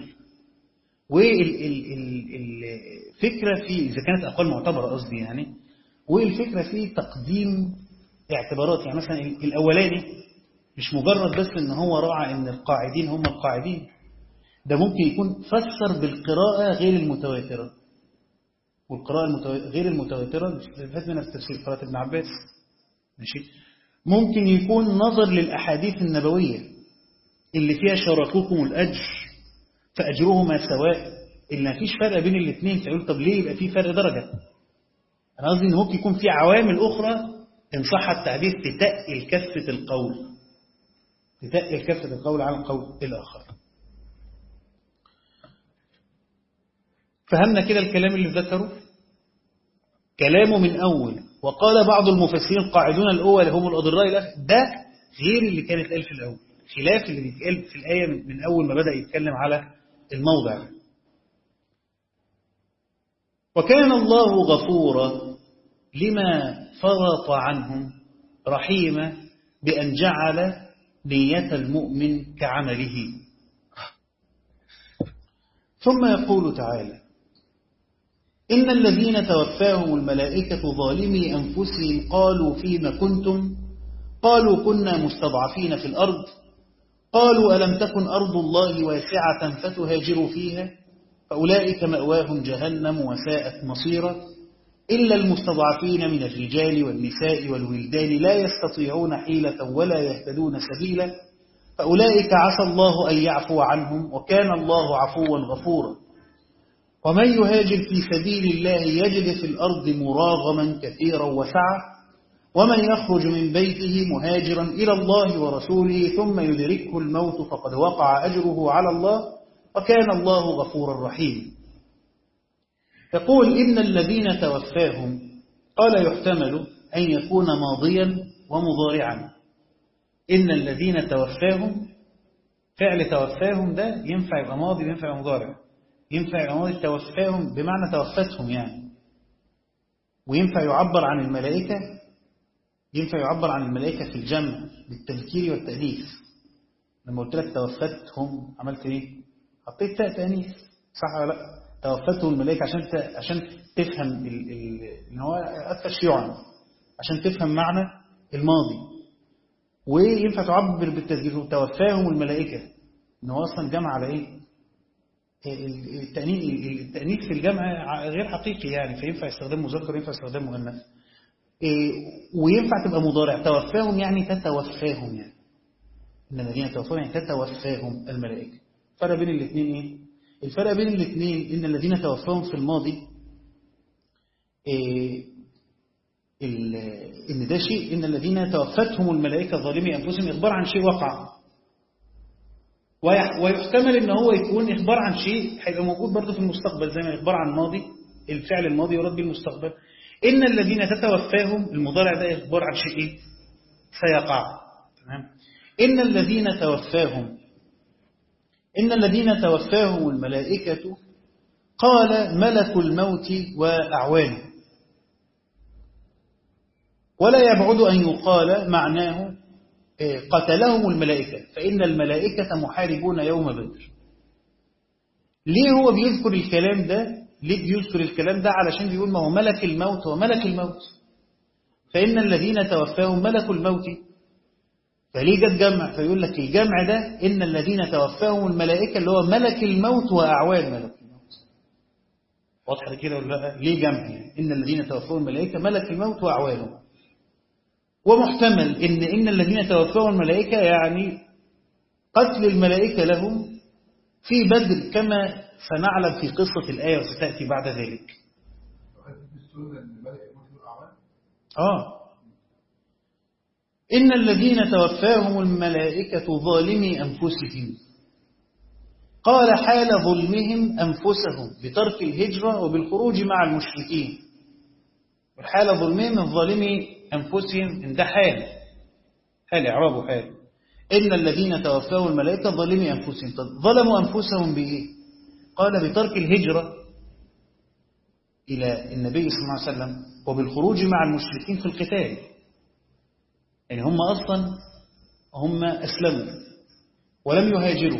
S1: والفكرة في إذا كانت أقوال معتبرة قصدي يعني والفكرة في تقديم اعتبارات يعني مثلا الأولاني مش مجرد بس إن هو راعى إن القاعدين هم القاعدين ده ممكن يكون فسر بالقراءة غير المتواترة والقراءة المتو... غير المتواترة فات من التفسير قراءة ابن عباس ماشي ممكن يكون نظر للأحاديث النبوية اللي فيها شاركوكم الأجر فأجرهما سواء اللي ما فيش فرق بين الاثنين فيقول طب ليه يبقى في فرق درجة أنا قصدي إن ممكن يكون في عوامل أخرى إن صح التعبير تتقل كفة القول تتقل كفة القول على القول الآخر فهمنا كده الكلام اللي ذكره كلامه من أول وقال بعض المفسرين القاعدون الأول هم الأضراء الأخر ده غير اللي كان اتقال في الأول خلاف اللي بيتقال في الآية من أول ما بدأ يتكلم على الموضع وكان الله غفورا لما فرط عنهم رحيما بأن جعل نية المؤمن كعمله ثم يقول تعالى إن الذين توفاهم الملائكة ظالمي أنفسهم قالوا فيما كنتم قالوا كنا مستضعفين في الأرض قالوا ألم تكن أرض الله واسعة فتهاجروا فيها فأولئك مأواهم جهنم وساءت مصيرا إلا المستضعفين من الرجال والنساء والولدان لا يستطيعون حيلة ولا يهتدون سبيلا فأولئك عسى الله أن يعفو عنهم وكان الله عفوا غفورا ومن يهاجر في سبيل الله يجد في الأرض مراغما كثيرا وسعة ومن يخرج من بيته مهاجرا إلى الله ورسوله ثم يدركه الموت فقد وقع أجره على الله وكان الله غفورا رحيما يقول إن الذين توفاهم قال يحتمل أن يكون ماضيا ومضارعا إن الذين توفاهم فعل توفاهم ده ينفع يبقى ماضي وينفع يبقى مضارع ينفع يبقى ماضي توفاهم بمعنى توفتهم يعني وينفع يعبر عن الملائكة ينفع يعبر عن الملائكة في الجمع بالتذكير والتأنيث لما قلت لك توفتهم عملت ايه حطيت تاء تأنيث صح ولا لا توفتهم الملائكة عشان ت... عشان تفهم ال... ال... ان هو اكثر شيوعا عشان تفهم معنى الماضي وينفع تعبر بالتذكير توفاهم الملائكة ان هو اصلا جمع على ايه التأنيث في الجمع غير حقيقي يعني فينفع يستخدم مذكر وينفع يستخدم مؤنث وينفع تبقى مضارع توفاهم يعني تتوفاهم يعني إن الذين توفاهم يعني تتوفاهم الملائكة الفرق بين الاثنين إيه؟ الفرق بين الاثنين إن الذين توفاهم في الماضي إيه إن ده شيء إن الذين توفتهم الملائكة ظالمي أنفسهم إخبار عن شيء وقع ويحتمل ان هو يكون إخبار عن شيء هيبقى موجود برضه في المستقبل زي ما الإخبار عن الماضي الفعل الماضي يراد بالمستقبل إن الذين تتوفاهم المضارع ده إخبار عن شيء إيه؟ سيقع تمام إن الذين توفاهم إن الذين توفاهم الملائكة قال ملك الموت وأعوانه ولا يبعد أن يقال معناه قتلهم الملائكة فإن الملائكة محاربون يوم بدر ليه هو بيذكر الكلام ده ليه بيذكر الكلام ده علشان بيقول ما هو ملك الموت هو ملك الموت فإن الذين توفاهم ملك الموت فليه جت جمع فيقول لك الجمع ده إن الذين توفاهم الملائكة اللي هو ملك الموت وأعوان ملك الموت واضح كده ولا لا ليه جمع يعني إن الذين توفاهم الملائكة ملك الموت وأعوانه ومحتمل إن إن الذين توفاهم الملائكة يعني قتل الملائكة لهم في بدر كما سنعلم في قصة الآية وستأتي بعد ذلك آه إن الذين توفاهم الملائكة ظالمي أنفسهم قال حال ظلمهم أنفسهم بترك الهجرة وبالخروج مع المشركين والحال ظلمهم من ظالمي أنفسهم إن ده حال حال إعرابه حال إن الذين توفاهم الملائكة ظالمي أنفسهم ظلموا أنفسهم بإيه قال بترك الهجرة إلى النبي صلى الله عليه وسلم وبالخروج مع المشركين في القتال يعني هم أصلا هم أسلموا ولم يهاجروا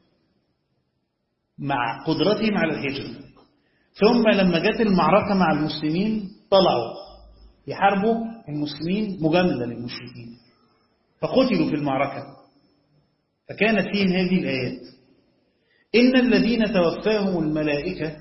S1: مع قدرتهم على الهجرة ثم لما جت المعركة مع المسلمين طلعوا يحاربوا المسلمين مجاملة للمشركين فقتلوا في المعركة فكانت فيهم هذه الآيات إن الذين توفاهم الملائكة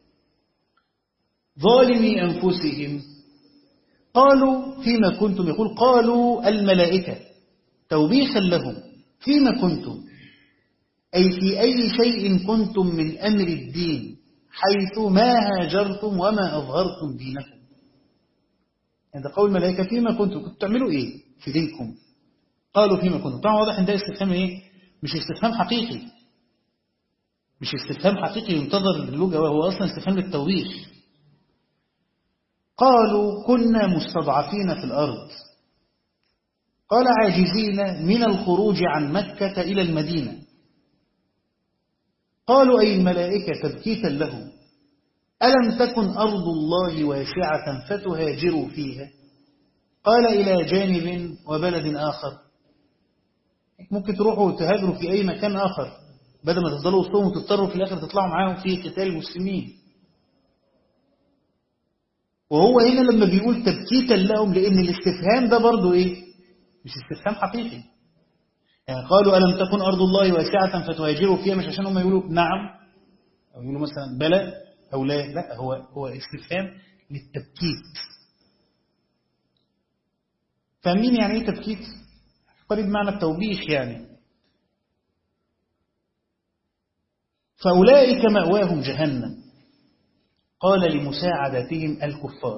S1: ظالمي أنفسهم قالوا فيما كنتم يقول قالوا الملائكة توبيخا لهم فيما كنتم أي في أي شيء كنتم من أمر الدين حيث ما هاجرتم وما أظهرتم دينكم هذا قول الملائكة فيما كنتم كنتم تعملوا إيه في دينكم قالوا فيما كنتم طبعا واضح ان ده استفهام إيه مش استفهام حقيقي مش استفهام حقيقي ينتظر له جواب هو أصلا استفهام للتوبيخ قالوا كنا مستضعفين في الأرض قال عاجزين من الخروج عن مكة إلى المدينة قالوا أي الملائكة تبكيتا لهم ألم تكن أرض الله واسعة فتهاجروا فيها قال إلى جانب وبلد آخر ممكن تروحوا وتهاجروا في أي مكان آخر بدل ما تفضلوا وسطهم وتضطروا في الآخر تطلعوا معاهم في قتال المسلمين وهو هنا لما بيقول تبكيتا لهم لأن الاستفهام ده برضو إيه مش استفهام حقيقي يعني قالوا ألم تكن أرض الله واسعة فتهاجروا فيها مش عشان هم يقولوا نعم أو يقولوا مثلا بلى أو لا لا هو هو استفهام للتبكيت فاهمين يعني ايه تبكيت قريب معنى التوبيخ يعني فأولئك مأواهم جهنم قال لمساعدتهم الكفار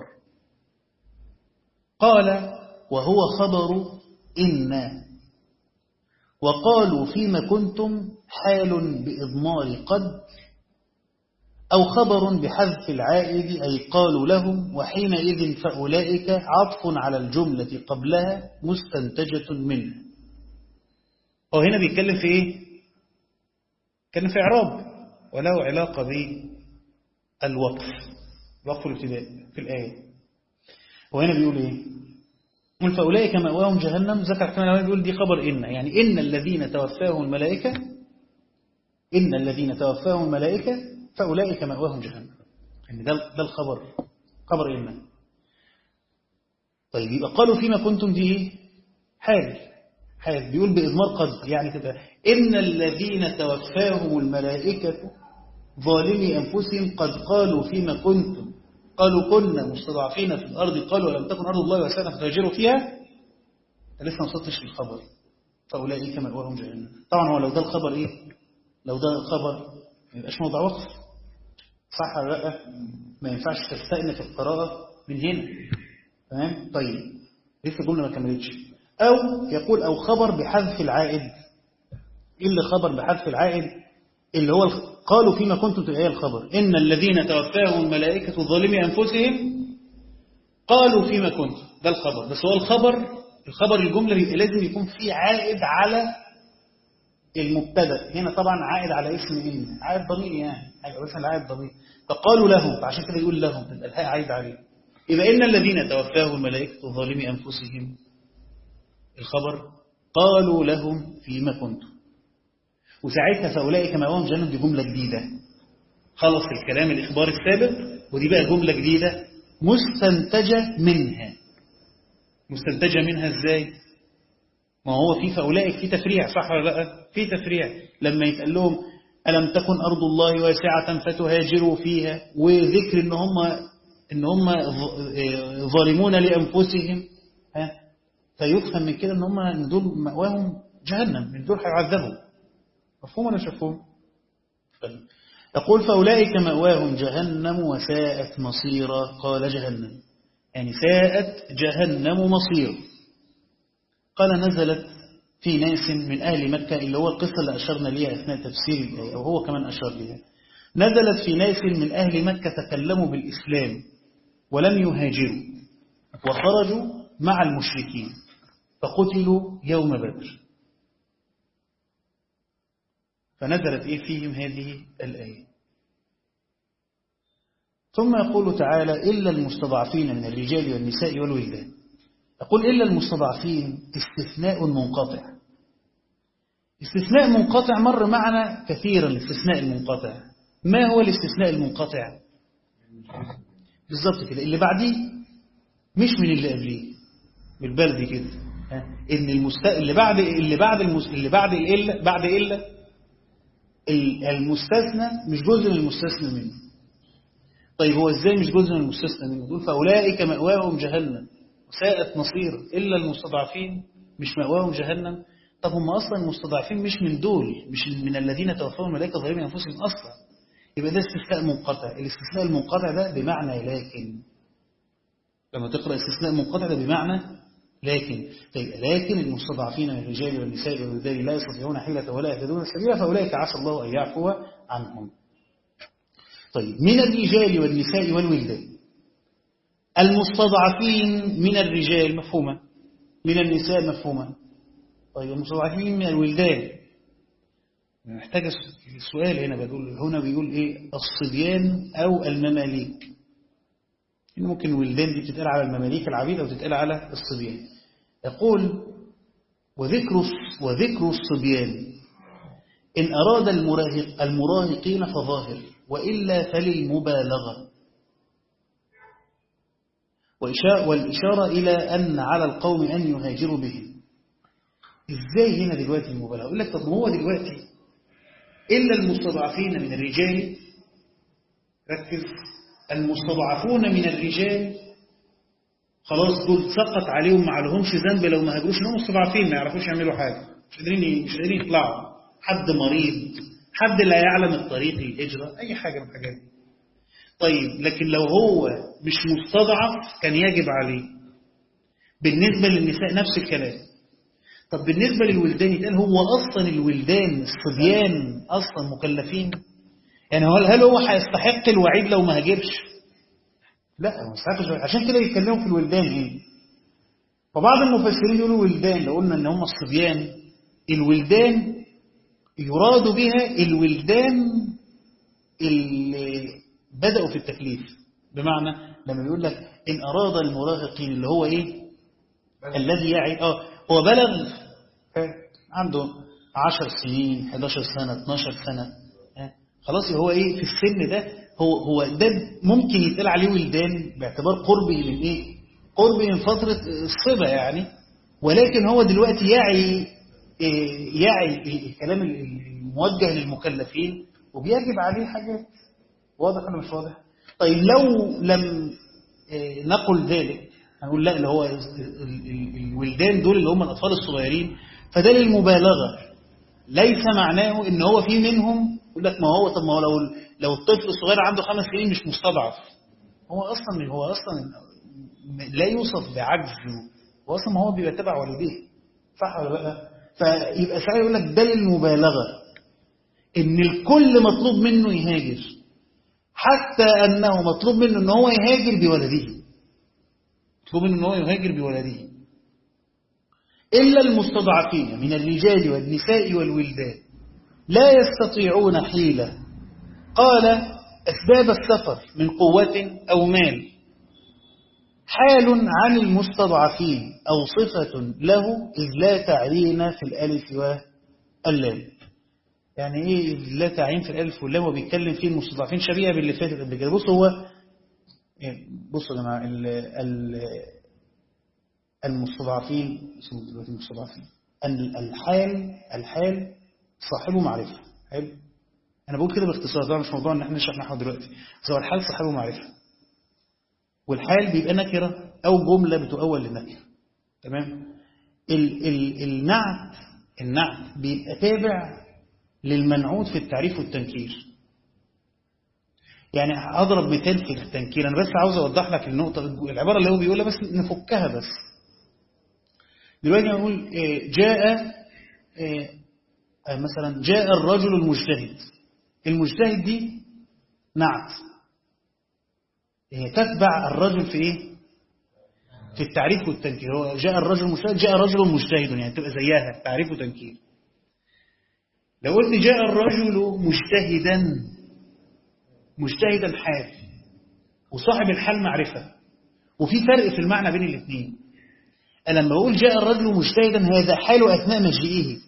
S1: قال وهو خبر إنا وقالوا فيما كنتم حال بإضمار قد أو خبر بحذف العائد أي قالوا لهم وحينئذ فأولئك عطف على الجملة قبلها مستنتجة منه وهنا بيتكلم في إيه؟ كان في إعراب وله علاقة بالوقف الوقف الابتدائي في الآية وهنا بيقول إيه قل فأولئك مأواهم جهنم ذكر كمان بيقول دي خبر إن يعني إن الذين توفاهم الملائكة إن الذين توفاهم الملائكة فأولئك مأواهم جهنم يعني ده ده الخبر خبر إن طيب يبقى قالوا فيما كنتم دي حال حال بيقول بإضمار قد يعني كده إن الذين توفاهم الملائكة ظالمي أنفسهم قد قالوا فيما كنتم قالوا كنا مستضعفين في الأرض قالوا لم تكن أرض الله وسعنا فتهاجروا فيها لسه ما وصلتش للخبر فأولئك مأواهم جهنم طبعا هو لو ده الخبر إيه لو ده الخبر ما يبقاش موضع وقف صح ولا لا ما ينفعش تستأنف القراءة من هنا تمام طيب لسه الجملة ما كملتش أو يقول أو خبر بحذف العائد إيه اللي خبر بحذف العائد اللي هو قالوا فيما كنتم تلاقيه الخبر إن الذين توفاهم الملائكة ظالمي أنفسهم قالوا فيما كنتم ده الخبر بس هو الخبر الخبر الجملة بيبقى لازم يكون فيه عائد على المبتدا هنا طبعا عائد على اسم إن عائد ضمير يعني هيبقى مثلا عائد ضمير فقالوا لهم فعشان كده يقول لهم تبقى الهاء عايد عليه يبقى إن الذين توفاهم الملائكة ظالمي أنفسهم الخبر قالوا لهم فيما كنتم وساعتها فأولئك مأواهم جهنم دي جملة جديدة خلص الكلام الإخبار السابق ودي بقى جملة جديدة مستنتجة منها مستنتجة منها ازاي ما هو في فأولئك في تفريع صح ولا لا في تفريع لما يتقال لهم ألم تكن أرض الله واسعة فتهاجروا فيها وذكر إن هم إن هم ظالمون لأنفسهم ها فيفهم من كده إن هم إن دول مأواهم جهنم من دول هيعذبوا مفهوم ولا مش مفهوم؟ يقول فأولئك مأواهم جهنم وساءت مصيرا قال جهنم يعني ساءت جهنم مصير قال نزلت في ناس من أهل مكة اللي هو القصة اللي أشرنا ليها أثناء تفسير الآية أو هو كمان أشار ليها نزلت في ناس من أهل مكة تكلموا بالإسلام ولم يهاجروا وخرجوا مع المشركين فقتلوا يوم بدر فنزلت إيه فيهم هذه الآية ثم يقول تعالى إلا المستضعفين من الرجال والنساء والولدان يقول إلا المستضعفين استثناء منقطع استثناء منقطع مر معنا كثيرا الاستثناء المنقطع ما هو الاستثناء المنقطع بالضبط كده اللي بعديه مش من اللي قبليه بالبلدي كده ان المست... اللي بعد اللي بعد المس... اللي بعد الا بعد الا المستثنى مش جزء من المستثنى منه طيب هو ازاي مش جزء من المستثنى منه دول فاولئك مأواهم جهنم وساءت مصير الا المستضعفين مش مأواهم جهنم طب هم اصلا المستضعفين مش من دول مش من الذين توفاهم الملائكه ظالمين انفسهم اصلا يبقى ده استثناء منقطع الاستثناء المنقطع ده بمعنى لكن لما تقرا استثناء منقطع ده بمعنى لكن طيب لكن المستضعفين من الرجال والنساء والولدان لا يستطيعون حيلة ولا يهتدون سبيلا فأولئك عسى الله أن يعفو عنهم طيب من الرجال والنساء والولدان المستضعفين من الرجال مفهومة من النساء مفهومة طيب المستضعفين من الولدان محتاج السؤال هنا بيقول هنا بيقول ايه الصبيان او المماليك ممكن الولدان دي بتتقال على المماليك العبيد او تتقال على الصبيان يقول وذكر وذكر الصبيان إن أراد المراهق المراهقين فظاهر وإلا فللمبالغة والإشارة إلى أن على القوم أن يهاجروا بهم إزاي هنا دلوقتي المبالغة يقول لك طب هو دلوقتي إلا المستضعفين من الرجال ركز المستضعفون من الرجال خلاص دول سقط عليهم ما عليهمش ذنب لو ما هاجروش انهم مستضعفين ما يعرفوش يعملوا حاجه مش قادرين مش قادرين يطلعوا حد مريض حد لا يعلم الطريق الهجره اي حاجه من الحاجات دي طيب لكن لو هو مش مستضعف كان يجب عليه بالنسبه للنساء نفس الكلام طب بالنسبه للولدان يتقال هو اصلا الولدان الصبيان اصلا مكلفين يعني هل هو هيستحق الوعيد لو ما هاجرش لا ما يستحقش عشان كده يتكلموا في الولدان هنا فبعض المفسرين يقولوا ولدان لو قلنا ان هم الصبيان الولدان يراد بها الولدان اللي بدأوا في التكليف بمعنى لما بيقول لك إن أراد المراهقين اللي هو إيه الذي يعي آه هو بلغ عنده 10 سنين 11 سنة 12 سنة خلاص هو ايه في السن ده هو هو ده ممكن يتقال عليه ولدان باعتبار قربه من ايه قربه من فترة الصبا يعني ولكن هو دلوقتي يعي إيه يعي الكلام الموجه للمكلفين وبيجب عليه حاجات واضح ولا مش واضح طيب لو لم إيه نقل ذلك هنقول لا اللي هو الولدان دول اللي هم الاطفال الصغيرين فده للمبالغه ليس معناه ان هو في منهم يقول لك ما هو طب ما هو لو لو الطفل الصغير عنده خمس سنين مش مستضعف هو اصلا هو اصلا لا يوصف بعجز هو اصلا ما هو بيبقى تبع والديه صح ولا لا فيبقى ساعتها يقول لك ده للمبالغه ان الكل مطلوب منه يهاجر حتى انه مطلوب منه ان هو يهاجر بولده مطلوب منه ان هو يهاجر بولده الا المستضعفين من الرجال والنساء والولدان لا يستطيعون حيلة قال أسباب السفر من قوة أو مال حال عن المستضعفين أو صفة له إذ لا تعيين في الألف واللام يعني ايه لا تعيين في الالف واللام وبيتكلم فيه المستضعفين شبيهه باللي فاتت قبل كده بص هو بصوا يا جماعه المستضعفين اسمه دلوقتي المستضعفين الحال الحال صاحبه معرفه حلو انا بقول كده باختصار ده مش موضوع ان احنا نشرح نحو دلوقتي بس هو الحال صاحبه معرفه والحال بيبقى نكره او جمله بتؤول للنكره تمام ال ال النعت النعت بيبقى تابع للمنعوت في التعريف والتنكير يعني أضرب مثال في التنكير أنا بس عاوز أوضح لك النقطة العبارة اللي هو بيقولها بس نفكها بس دلوقتي نقول جاء مثلا جاء الرجل المجتهد المجتهد دي نعت تتبع الرجل في ايه في التعريف والتنكير هو جاء الرجل مجتهد جاء رجل مجتهد يعني تبقى زيها تعريف وتنكير لو قلت جاء الرجل مجتهدا مجتهدا حال وصاحب الحال معرفة وفي فرق في المعنى بين الاثنين أنا لما بقول جاء الرجل مجتهدا هذا حاله أثناء مجيئه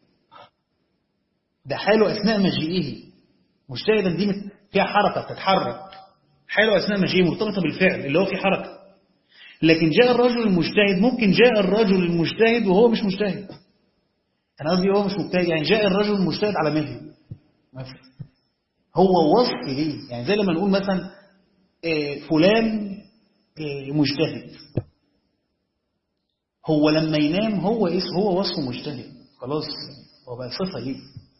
S1: ده حاله أثناء مجيئه مجتهدا دي فيها حركة تتحرك حاله أثناء مجيئه مرتبطة بالفعل اللي هو في حركة لكن جاء الرجل المجتهد ممكن جاء الرجل المجتهد وهو مش مجتهد أنا قصدي هو مش مجتهد يعني جاء الرجل المجتهد على مهله مثلا هو وصف ليه يعني زي لما نقول مثلا فلان مجتهد هو لما ينام هو اسم هو وصفه مجتهد خلاص هو بقى صفة ليه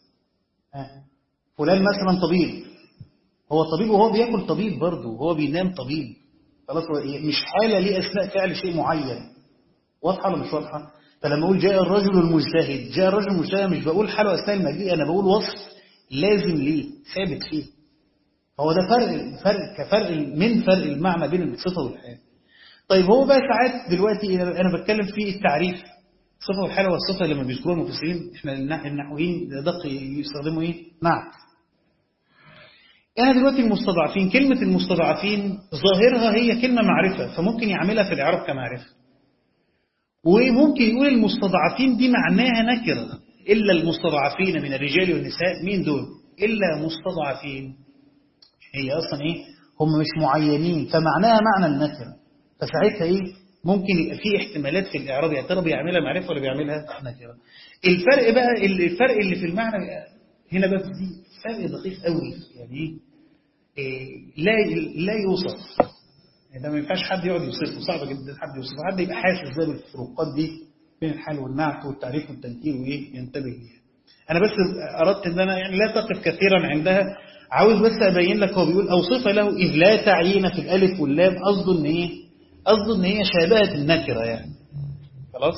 S1: فلان مثلا طبيب هو طبيب وهو بياكل طبيب برضه وهو بينام طبيب خلاص مش حالة ليه أثناء فعل شيء معين واضحة ولا مش واضحة فلما أقول جاء الرجل المجتهد جاء الرجل المجتهد مش بقول حاله أثناء المجيء أنا بقول وصف لازم ليه ثابت فيه هو ده فرق فرق كفرق من فرق المعنى بين الصفة والحال طيب هو بقى ساعات دلوقتي أنا بتكلم في التعريف الصفة والحالة والصفة لما بيذكروها المفسرين احنا النحويين دق يستخدموا ايه نعت أنا دلوقتي المستضعفين كلمة المستضعفين ظاهرها هي كلمة معرفة فممكن يعملها في الإعراب كمعرفة وممكن يقول المستضعفين دي معناها نكرة إلا المستضعفين من الرجال والنساء مين دول إلا مستضعفين هي أصلا إيه هم مش معينين فمعناها معنى النكرة فساعتها إيه ممكن يبقى فيه احتمالات في الإعراب يا ترى بيعملها معرفة ولا بيعملها نكرة الفرق بقى الفرق اللي في المعنى هنا بقى دي فرق دقيق قوي يعني إيه لا لا يوصف يعني ده ما ينفعش حد يقعد يوصفه صعب جدا حد يوصفه حد يبقى حاسس زي بالفروقات دي بين الحال والنعت والتعريف والتنكير وايه ينتبه ليها انا بس اردت ان انا يعني لا تقف كثيرا عندها عاوز بس ابين لك هو بيقول اوصف له اذ لا تعيين في الالف واللام قصده ان ايه قصده ان هي شابهه النكره يعني خلاص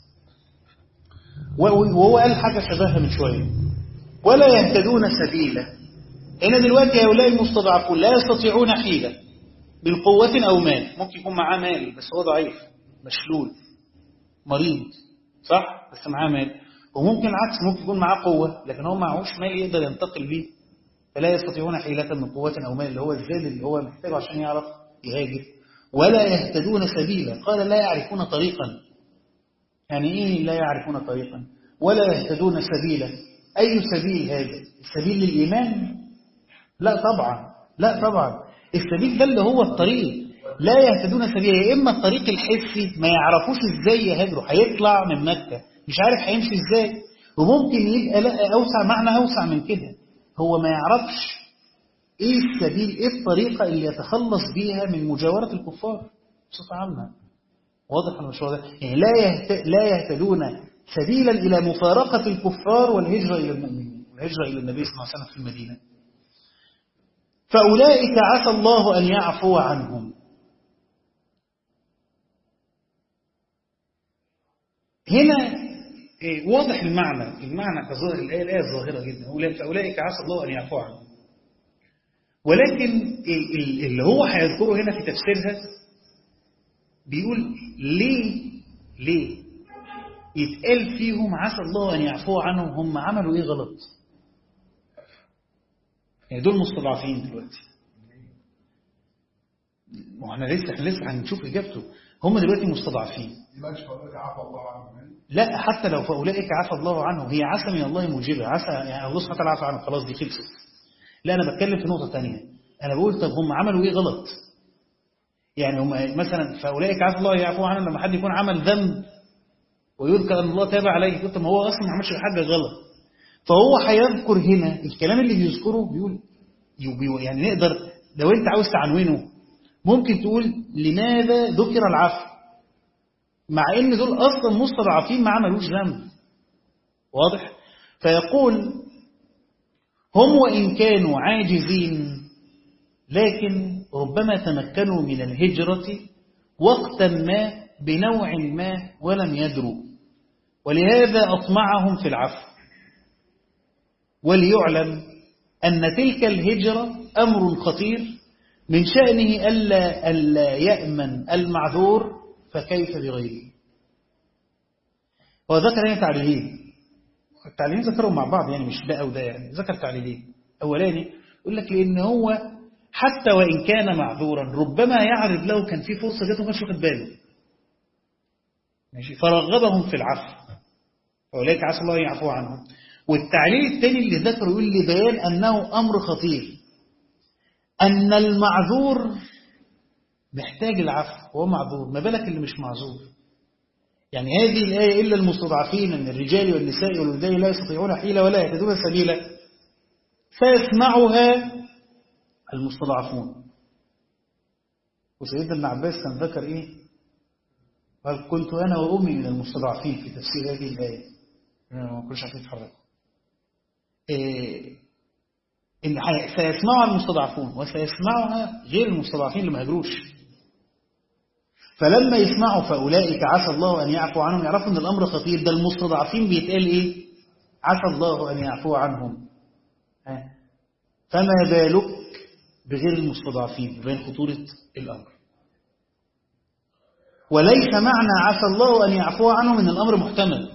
S1: وهو قال حاجه شبهها من شويه ولا يهتدون سبيلا هنا دلوقتي هؤلاء المستضعفون لا يستطيعون حيله بالقوة أو مال ممكن يكون معاه مال بس هو ضعيف مشلول مريض صح بس معاه مال وممكن العكس ممكن يكون معاه قوة لكن هو معهوش مال يقدر ينتقل بيه فلا يستطيعون حيلة من قوة أو مال اللي هو الزاد اللي هو محتاجه عشان يعرف يهاجر ولا يهتدون سبيلا قال لا يعرفون طريقا يعني إيه لا يعرفون طريقا ولا يهتدون سبيلا أي سبيل هذا السبيل للإيمان لا طبعا لا طبعا السبيل ده اللي هو الطريق لا يهتدون سبيلا يا إما الطريق الحسي ما يعرفوش إزاي يهاجروا هيطلع من مكة مش عارف هيمشي إزاي وممكن يبقى لا أوسع معنى أوسع من كده هو ما يعرفش إيه السبيل إيه الطريقة اللي يتخلص بيها من مجاورة الكفار بصفة عامة واضح ولا مش واضح يعني لا يهت... لا يهتدون سبيلا إلى مفارقة الكفار والهجرة إلى المؤمنين والهجرة إلى النبي صلى الله عليه وسلم في المدينة فأولئك عسى الله أن يعفو عنهم هنا واضح المعنى المعنى كظاهر الآية الآية ظاهرة جدا فأولئك عسى الله أن يعفو عنهم ولكن اللي هو هيذكره هنا في تفسيرها بيقول ليه ليه يتقال فيهم عسى الله أن يعفو عنهم هم عملوا إيه غلط يعني دول مستضعفين دلوقتي ما احنا لسه احنا لسه هنشوف اجابته هم دلوقتي مستضعفين
S2: يبقى فأولئك عفى الله عنهم
S1: لا حتى لو فاولئك عفى الله عنهم هي عسى من الله موجبه عسى يعني الله سبحانه وتعالى عفى عنهم خلاص دي خلصت لا انا بتكلم في نقطه ثانيه انا بقول طب هم عملوا ايه غلط يعني هم مثلا فاولئك عفى الله يعفو عنهم لما حد يكون عمل ذنب ويذكر ان الله تاب عليه قلت ما هو اصلا ما عملش حاجه غلط فهو هيذكر هنا الكلام اللي بيذكره بيقول يبي- يعني نقدر لو انت عاوز تعنونه ممكن تقول لماذا ذكر العفو مع ان دول اصلا مستضعفين ما عملوش ذنب واضح فيقول هم وان كانوا عاجزين لكن ربما تمكنوا من الهجرة وقتا ما بنوع ما ولم يدروا ولهذا أطمعهم في العفو وليعلم أن تلك الهجرة أمر خطير من شأنه ألا, ألا يأمن المعذور فكيف بغيره هو ذكر هنا تعليلين التعليلين ذكرهم مع بعض يعني مش ده أو ده يعني ذكر تعليلين أولاني يقول لك لأن هو حتى وإن كان معذورا ربما يعرض له كان في فرصة جاته ما واخد باله ماشي فرغبهم في العفو فأولئك عسى الله يعفو عنهم والتعليل الثاني اللي ذكره يقول لي بيان أنه أمر خطير أن المعذور محتاج العفو هو معذور ما بالك اللي مش معذور يعني هذه الآية إلا المستضعفين من الرجال والنساء والولدان لا يستطيعون حيلة ولا يهتدون سبيلا فيسمعها المستضعفون وسيدنا ابن عباس كان ذكر إيه قال كنت أنا وأمي من المستضعفين في تفسير هذه الآية ما كنتش عارفين يتحركوا إيه إن سيسمعها المستضعفون وسيسمعها غير المستضعفين اللي ما هاجروش فلما يسمعوا فأولئك عسى الله أن يعفو عنهم يعرفوا أن الأمر خطير ده المستضعفين بيتقال إيه عسى الله أن يعفو عنهم ها؟ فما بالك بغير المستضعفين بين خطورة الأمر وليس معنى عسى الله أن يعفو عنهم من الأمر محتمل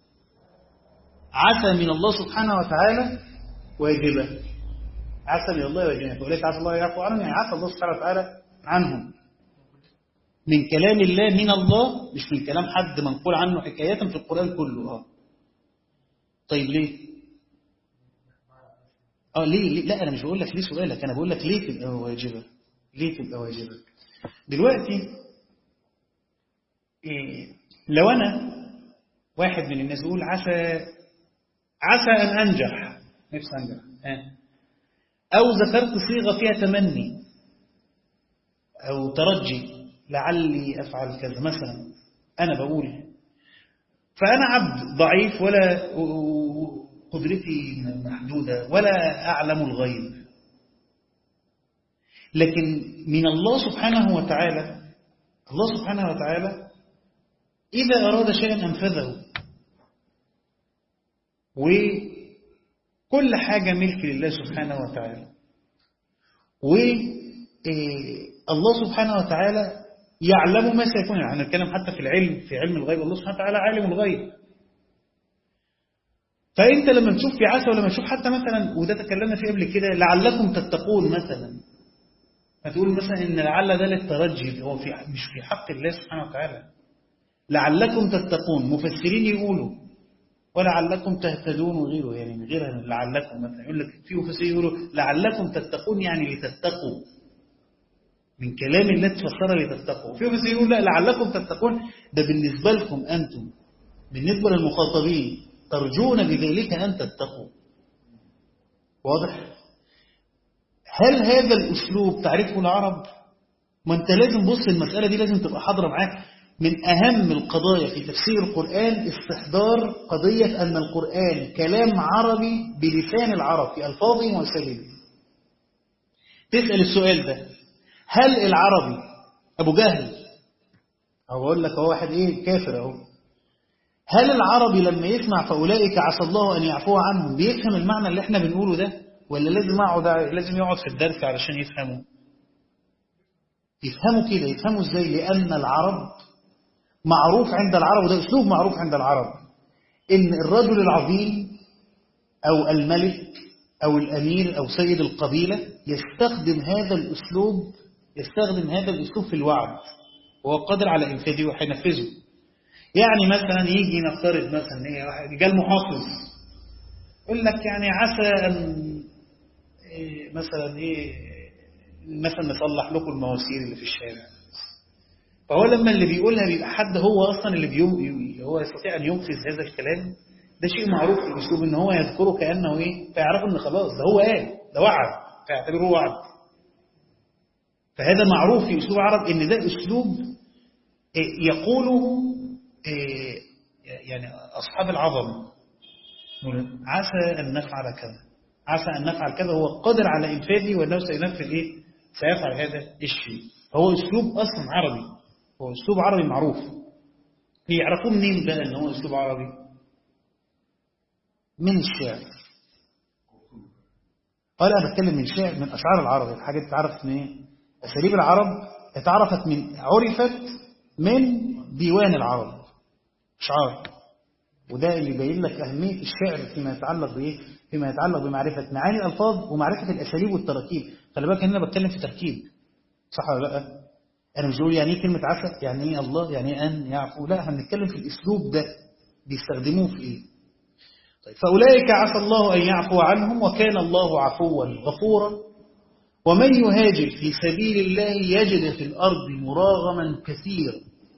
S1: عسى من الله سبحانه وتعالى واجبة عسى من الله واجبة فأولئك عسى الله يعفو عنهم يعني عسى الله سبحانه وتعالى عنهم من كلام الله من الله مش من كلام حد منقول عنه حكاية في القرآن كله اه طيب ليه اه ليه, ليه لا انا مش بقول لك ليه سؤالك انا بقول لك ليه تبقى واجبة ليه تبقى واجبة دلوقتي إيه لو انا واحد من الناس بيقول عسى عسى ان انجح نفسي انجح آه. او ذكرت صيغة فيها تمني او ترجي لعلي أفعل كذا مثلا أنا بقول فأنا عبد ضعيف ولا قدرتي محدودة ولا أعلم الغيب لكن من الله سبحانه وتعالى الله سبحانه وتعالى إذا أراد شيئا أنفذه وكل حاجة ملك لله سبحانه وتعالى والله سبحانه وتعالى يعلم ما سيكون يعني نتكلم حتى في العلم في علم الغيب الله سبحانه وتعالى عالم الغيب فأنت لما تشوف في عسى ولما تشوف حتى مثلا وده تكلمنا فيه قبل كده لعلكم تتقون مثلا فتقول مثلا إن لعل ده للترجي هو في مش في حق الله سبحانه وتعالى لعلكم تتقون مفسرين يقولوا ولعلكم تهتدون وغيره يعني من غير لعلكم مثلا يقول لك في مفسرين يقولوا لعلكم تتقون يعني لتتقوا من كلام الله تفسر لتتقوا وفي مفسرين يقول لا لعلكم تتقون ده بالنسبة لكم أنتم بالنسبة للمخاطبين ترجون بذلك أن تتقوا واضح هل هذا الأسلوب تعرفه العرب ما أنت لازم بص المسألة دي لازم تبقى حاضرة معاك من أهم القضايا في تفسير القرآن استحضار قضية أن القرآن كلام عربي بلسان العرب في ألفاظه وسلمه تسأل السؤال ده هل العربي أبو جهل أو أقول لك هو واحد إيه كافر أهو هل العربي لما يسمع فأولئك عسى الله أن يعفو عنهم بيفهم المعنى اللي احنا بنقوله ده ولا لازم يقعد لازم يقعد في الدرس علشان يفهمه يفهموا كده يفهموا ازاي لأن العرب معروف عند العرب وده أسلوب معروف عند العرب إن الرجل العظيم أو الملك أو الأمير أو سيد القبيلة يستخدم هذا الأسلوب يستخدم هذا الأسلوب في الوعد وهو قادر على إنفاذه وهينفذه يعني مثلا يجي نفترض مثلا ايه واحد جاء المحافظ يقول لك يعني عسى ان إيه مثلا ايه مثلا نصلح لكم المواسير اللي في الشارع فهو لما اللي بيقولها بيبقى حد هو اصلا اللي بيوم هو يستطيع ان ينفذ هذا الكلام ده شيء معروف في الاسلوب ان هو يذكره كانه ايه فيعرفوا ان خلاص ده هو قال ده وعد فيعتبره وعد فهذا معروف في اسلوب العرب ان ده اسلوب يقوله يعني أصحاب العظم عسى أن نفعل كذا عسى أن نفعل كذا هو قادر على إنفاذه وأنه سينفذ إيه سيفعل هذا الشيء هو أسلوب أصلا عربي هو أسلوب عربي معروف يعرفوه منين بقى أن هو أسلوب عربي من الشعر قال أنا بتكلم من شعر من أشعار العرب الحاجة تتعرف من إيه أساليب العرب اتعرفت من عرفت من ديوان العرب شعار وده اللي يبين لك أهمية الشعر فيما يتعلق بإيه؟ فيما يتعلق بمعرفة معاني الألفاظ ومعرفة الأساليب والتراكيب خلي بالك هنا بتكلم في تركيب صح ولا لا؟ أنا مش بقول يعني إيه كلمة عفا يعني إيه الله يعني إيه أن يعفو لا هنتكلم في الأسلوب ده بيستخدموه في إيه طيب فأولئك عسى الله أن يعفو عنهم وكان الله عفوا غفورا ومن يهاجر في سبيل الله يجد في الأرض مراغما كثيرا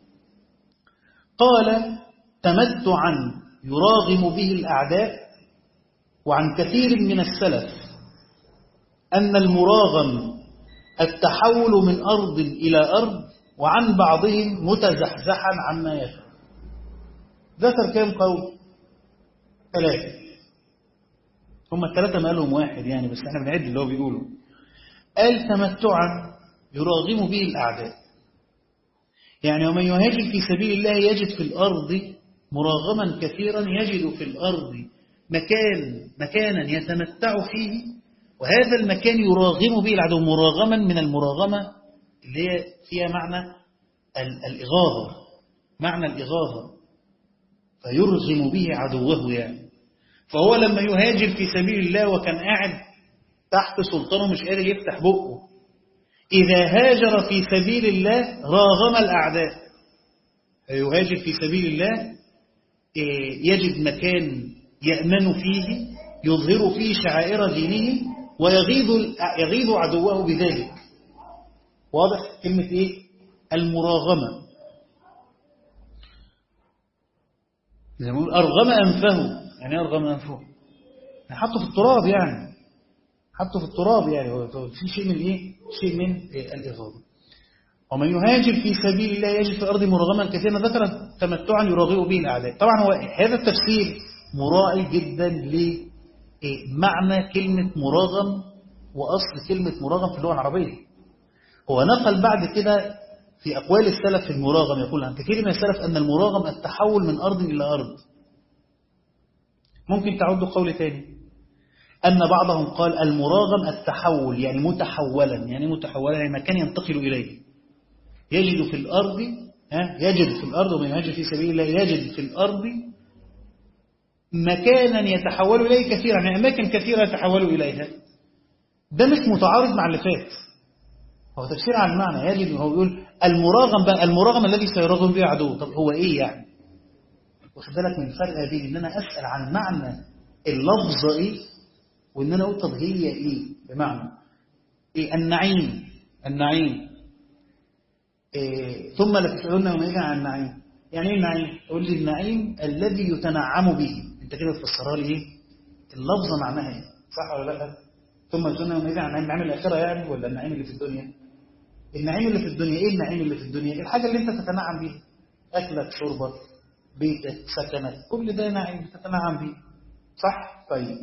S1: قال تمتعا يراغم به الأعداء وعن كثير من السلف أن المراغم التحول من أرض إلى أرض وعن بعضهم متزحزحا عما يفعل ذكر كام قول ثلاثة هم الثلاثة ما لهم واحد يعني بس احنا بنعد اللي هو بيقوله قال تمتعا يراغم به الأعداء يعني ومن يهاجر في سبيل الله يجد في الأرض مراغما كثيرا يجد في الأرض مكان مكانا يتمتع فيه وهذا المكان يراغم به العدو مراغما من المراغمة اللي هي فيها معنى الإغاظة معنى الإغاظة فيرغم به عدوه يعني فهو لما يهاجر في سبيل الله وكان قاعد تحت سلطانه مش قادر يفتح بقه إذا هاجر في سبيل الله راغم الأعداء يهاجر في سبيل الله يجد مكان يأمن فيه يظهر فيه شعائر دينه ويغيظ يغيظ عدوه بذلك واضح كلمة إيه المراغمة زي ما يقول أرغم أنفه يعني أرغم أنفه يعني حطه في التراب يعني حطه في التراب يعني في شيء من إيه شيء من إيه الإغاظة ومن يهاجر في سبيل الله يجد في الأرض مرغما كثيرا ذكر تمتعا يراغب به الأعداء طبعا هو هذا التفسير مراعي جدا لمعنى كلمة مراغم وأصل كلمة مراغم في اللغة العربية هو نقل بعد كده في أقوال السلف في المراغم يقول عن كثير من السلف أن المراغم التحول من أرض إلى أرض ممكن تعود قول تاني أن بعضهم قال المراغم التحول يعني متحولا يعني متحولا يعني مكان ينتقل إليه يجد في الأرض يجد في الأرض ومن يهاجر في سبيل الله يجد في الأرض مكانا يتحول إليه كثيرا يعني أماكن كثيرة يتحول إليها ده مش متعارض مع اللي فات هو تفسير عن المعنى يجد هو يقول المراغم بقى المراغم الذي سيراغم به عدو طب هو إيه يعني واخد بالك من الفرق بين ان انا اسال عن معنى اللفظه ايه وان انا اقول طب هي ايه بمعنى ايه النعيم النعيم إيه ثم لتسالون يومئذ عن النعيم يعني ايه النعيم تقول لي النعيم الذي يتنعم به انت كده تفسرها لي ايه اللفظه معناها ايه صح ولا لا ثم لتسالون يومئذ عن النعيم النعيم الاخره يعني ولا النعيم اللي في الدنيا النعيم اللي في الدنيا ايه النعيم اللي في الدنيا الحاجه اللي انت تتنعم بيها اكلك شربك بيتك سكنك كل ده نعيم تتنعم به صح طيب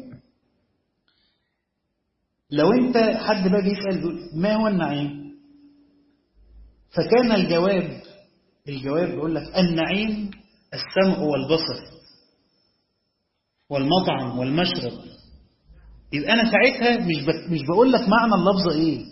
S1: لو انت حد بقى يسأل دول ما هو النعيم فكان الجواب الجواب بيقول لك النعيم السمع والبصر والمطعم والمشرب يبقى انا ساعتها مش بك مش بقول لك معنى اللفظه ايه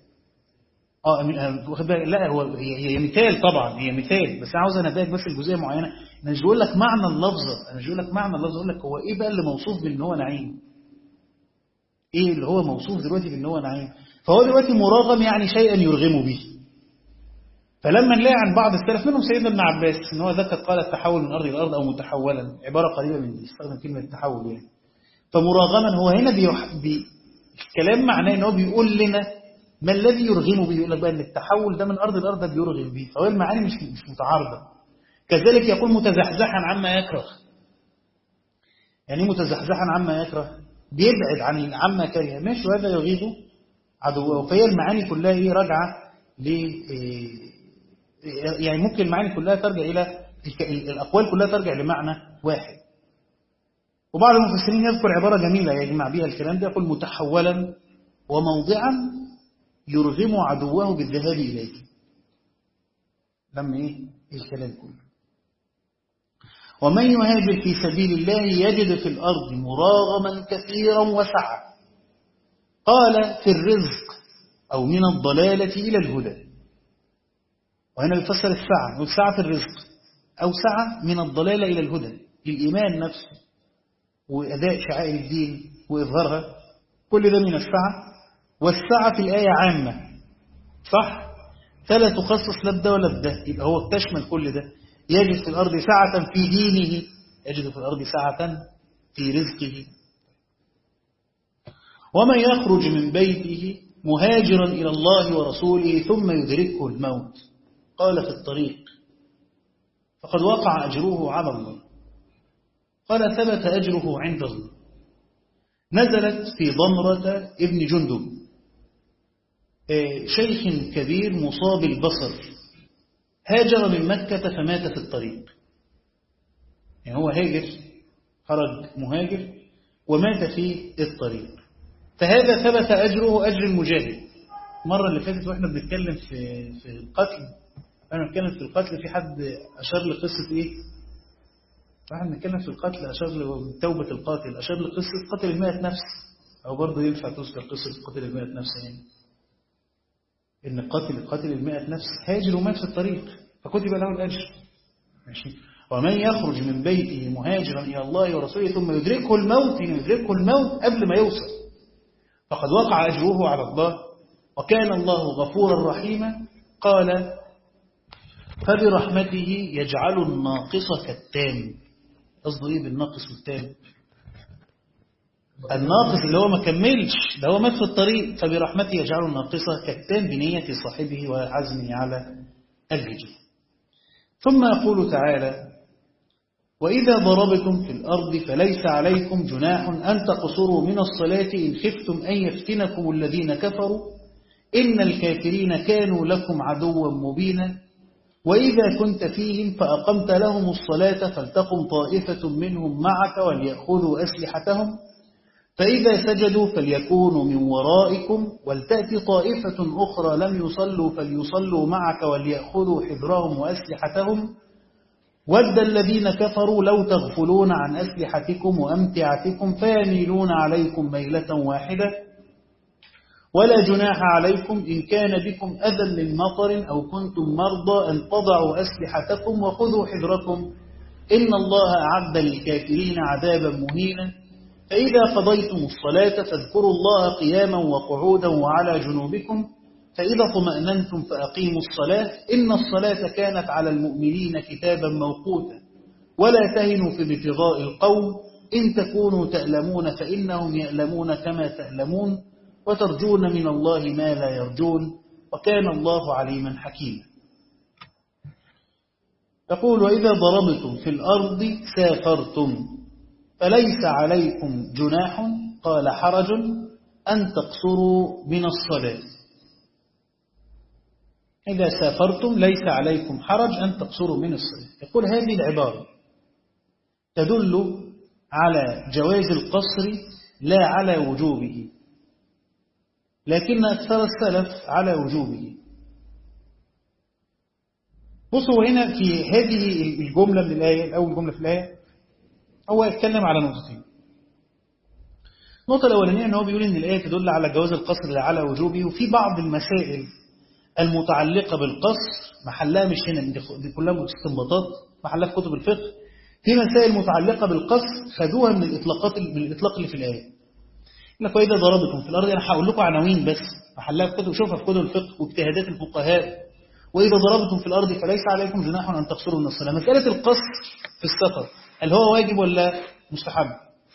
S1: اه واخد بالك لا هو هي, هي مثال طبعا هي مثال بس انا عاوز انبهك بس الجزئيه معينه انا مش بقول لك معنى اللفظه انا مش بقول لك معنى اللفظه اقول لك هو ايه بقى اللي موصوف بان هو نعيم ايه اللي هو موصوف دلوقتي بان هو نعيم فهو دلوقتي مراغم يعني شيئا يرغم به فلما نلاقي عن بعض السلف منهم سيدنا ابن عباس ان هو ذكر قال التحول من ارض الى ارض او متحولا عباره قريبه من دي استخدم كلمه التحول يعني فمراغما هو هنا بيح... بي... الكلام معناه ان هو بيقول لنا ما الذي يرغم به يقول لك بقى ان التحول ده من ارض الارض ده بيرغم به فهو المعاني مش مش متعارضه كذلك يقول متزحزحا عما يكره يعني متزحزحا عما يكره بيبعد عن عما كره ماشي وهذا يغيظ عدوه فهي المعاني كلها هي راجعه ل يعني ممكن المعاني كلها ترجع الى الاقوال كلها ترجع لمعنى واحد وبعض المفسرين يذكر عباره جميله يجمع بها الكلام ده يقول متحولا وموضعا يرغم عدوه بالذهاب اليه لما ايه الكلام كله ومن يهاجر في سبيل الله يجد في الأرض مراغما كثيرا وسعة قال في الرزق أو من الضلالة إلى الهدى وهنا بيفسر السعة والسعة في الرزق أو سعة من الضلالة إلى الهدى الإيمان نفسه وأداء شعائر الدين وإظهارها كل ده من السعة والسعة في الآية عامة صح؟ فلا تخصص لا بده ولا بده يبقى هو تشمل كل ده يجد في الأرض سعة في دينه يجد في الأرض سعة في رزقه ومن يخرج من بيته مهاجرا إلى الله ورسوله ثم يدركه الموت قال في الطريق فقد وقع أجره على الله قال ثبت أجره عند الله نزلت في ضمرة ابن جندب شيخ كبير مصاب البصر هاجر من مكة فمات في الطريق يعني هو هاجر خرج مهاجر ومات في الطريق فهذا ثبت أجره أجر المجاهد المرة اللي فاتت وإحنا بنتكلم في في القتل أنا بنتكلم في القتل في حد أشار لقصة إيه؟ واحد بنتكلم في القتل أشار لتوبة القاتل أشار لقصة قتل المائة نفس أو برضه ينفع تذكر قصة قتل المائة نفس يعني إن قاتل قاتل المائة نفس هاجر ومات في الطريق فكتب له الأجر ماشي ومن يخرج من بيته مهاجرا إلى الله ورسوله ثم يدركه الموت يدركه الموت قبل ما يوصل فقد وقع أجره على الله وكان الله غفورا رحيما قال فبرحمته يجعل الناقص كالتام قصده ايه بالناقص والتام الناقص اللي هو ما كملش ده هو مات في الطريق فبرحمته يجعل الناقص كالتام بنية صاحبه وعزمه على الهجر ثم يقول تعالى وإذا ضربتم في الأرض فليس عليكم جناح أن تقصروا من الصلاة إن خفتم أن يفتنكم الذين كفروا إن الكافرين كانوا لكم عدوا مبينا وإذا كنت فيهم فأقمت لهم الصلاة فلتقم طائفة منهم معك وليأخذوا أسلحتهم فإذا سجدوا فليكونوا من ورائكم ولتأتي طائفة أخرى لم يصلوا فليصلوا معك وليأخذوا حذرهم وأسلحتهم ود الذين كفروا لو تغفلون عن أسلحتكم وأمتعتكم فيميلون عليكم ميلة واحدة ولا جناح عليكم إن كان بكم أذى من مطر أو كنتم مرضى أن تضعوا أسلحتكم وخذوا حذركم إن الله أعد للكافرين عذابا مهينا فإذا قضيتم الصلاة فاذكروا الله قياما وقعودا وعلى جنوبكم فإذا طمأننتم فأقيموا الصلاة إن الصلاة كانت على المؤمنين كتابا موقوتا ولا تهنوا في ابتغاء القوم إن تكونوا تألمون فإنهم يألمون كما تألمون وترجون من الله ما لا يرجون وكان الله عليما حكيما يقول وإذا ضربتم في الأرض سافرتم فليس عليكم جناح قال حرج أن تقصروا من الصلاة إذا سافرتم ليس عليكم حرج أن تقصروا من الصلاة يقول هذه العبارة تدل على جواز القصر لا على وجوبه لكن أكثر السلف على وجوبه بصوا هنا في هذه الجملة من الآية أول جملة في الآية هو يتكلم على نقطتين النقطة الأولانية أنه بيقول أن الآية تدل على جواز القصر لا على وجوبه وفي بعض المسائل المتعلقة بالقصر محلها مش هنا دي كلها استنباطات محلها في كتب الفقه في مسائل متعلقة بالقصر خدوها من الإطلاقات من الإطلاق اللي في الآية لك وإذا ضربتم في الأرض أنا هقول لكم عناوين بس محلها في كتب شوفها في كتب الفقه واجتهادات الفقهاء وإذا ضربتم في الأرض فليس عليكم جناح أن تقصروا من الصلاة مسألة القصر في السفر هل هو واجب ولا مستحب